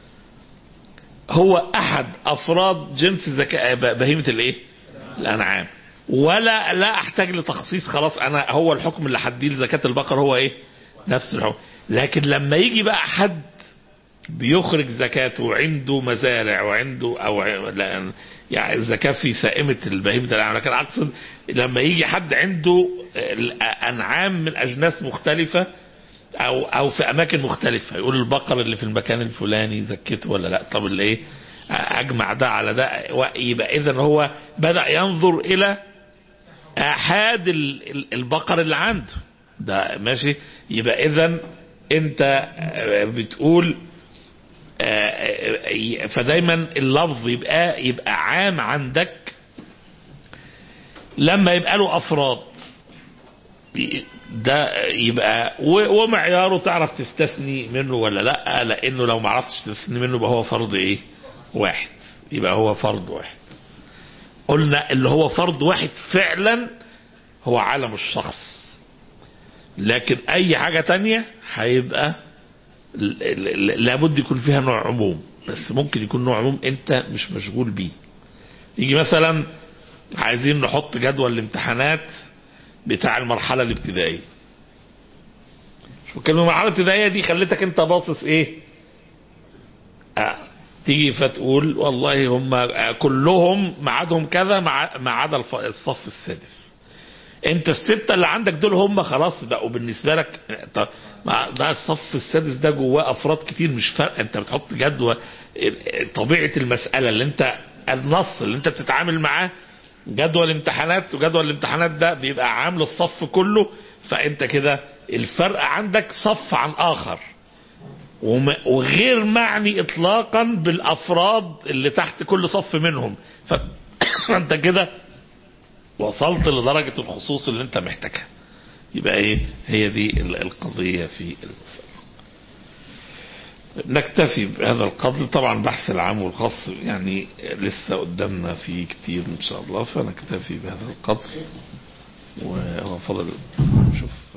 هو أحد أفراد جنس الزكاة ب- بهيمة الإيه؟ الأنعام ولا لا أحتاج لتخصيص خلاص أنا هو الحكم اللي هديه لزكاة البقر هو إيه؟ نفس الحكم لكن لما يجي بقى حد بيخرج زكاته وعنده مزارع وعنده او لا- يعني الزكاه في سائمه البهيمه الانعام لكن اقصد لما يجي حد عنده انعام من اجناس مختلفه او او في اماكن مختلفه يقول البقر اللي في المكان الفلاني زكيته ولا لا طب اللي ايه اجمع ده على ده يبقى اذا هو بدا ينظر الى احاد ال- ال- البقر اللي عنده ده ماشي يبقى اذا انت بتقول آه، فدايما اللفظ يبقى يبقى عام عندك لما يبقى له افراد ده يبقى و- ومعياره تعرف تستثني منه ولا لا لانه لو ما عرفتش تستثني منه يبقى هو فرض ايه واحد يبقى هو فرض واحد قلنا اللي هو فرض واحد فعلا هو عالم الشخص لكن اي حاجة تانية هيبقى ل- ل- لابد يكون فيها نوع عموم بس ممكن يكون نوع عموم انت مش مشغول بيه يجي مثلا عايزين نحط جدول الامتحانات بتاع المرحله الابتدائيه مش بتكلم المرحله الابتدائيه دي خلتك انت باصص ايه آه، تيجي فتقول والله هم آه، كلهم ميعادهم كذا مع ما عدا الف- الصف السادس انت الستة اللي عندك دول هم خلاص بقوا بالنسبة لك طب ما ده الصف السادس ده جواه افراد كتير مش فارق انت بتحط جدول طبيعة المسألة اللي انت النص اللي انت بتتعامل معاه جدول امتحانات وجدول الامتحانات ده بيبقى عامل الصف كله فانت كده الفرق عندك صف عن اخر وم- وغير معني اطلاقا بالافراد اللي تحت كل صف منهم ف- فانت كده وصلت لدرجة الخصوص اللي انت محتاجها يبقى ايه هي دي ال- القضية في المسألة نكتفي بهذا القدر طبعا بحث العام والخاص يعني لسه قدامنا فيه كتير ان شاء الله فنكتفي بهذا القدر وهو فضل شوف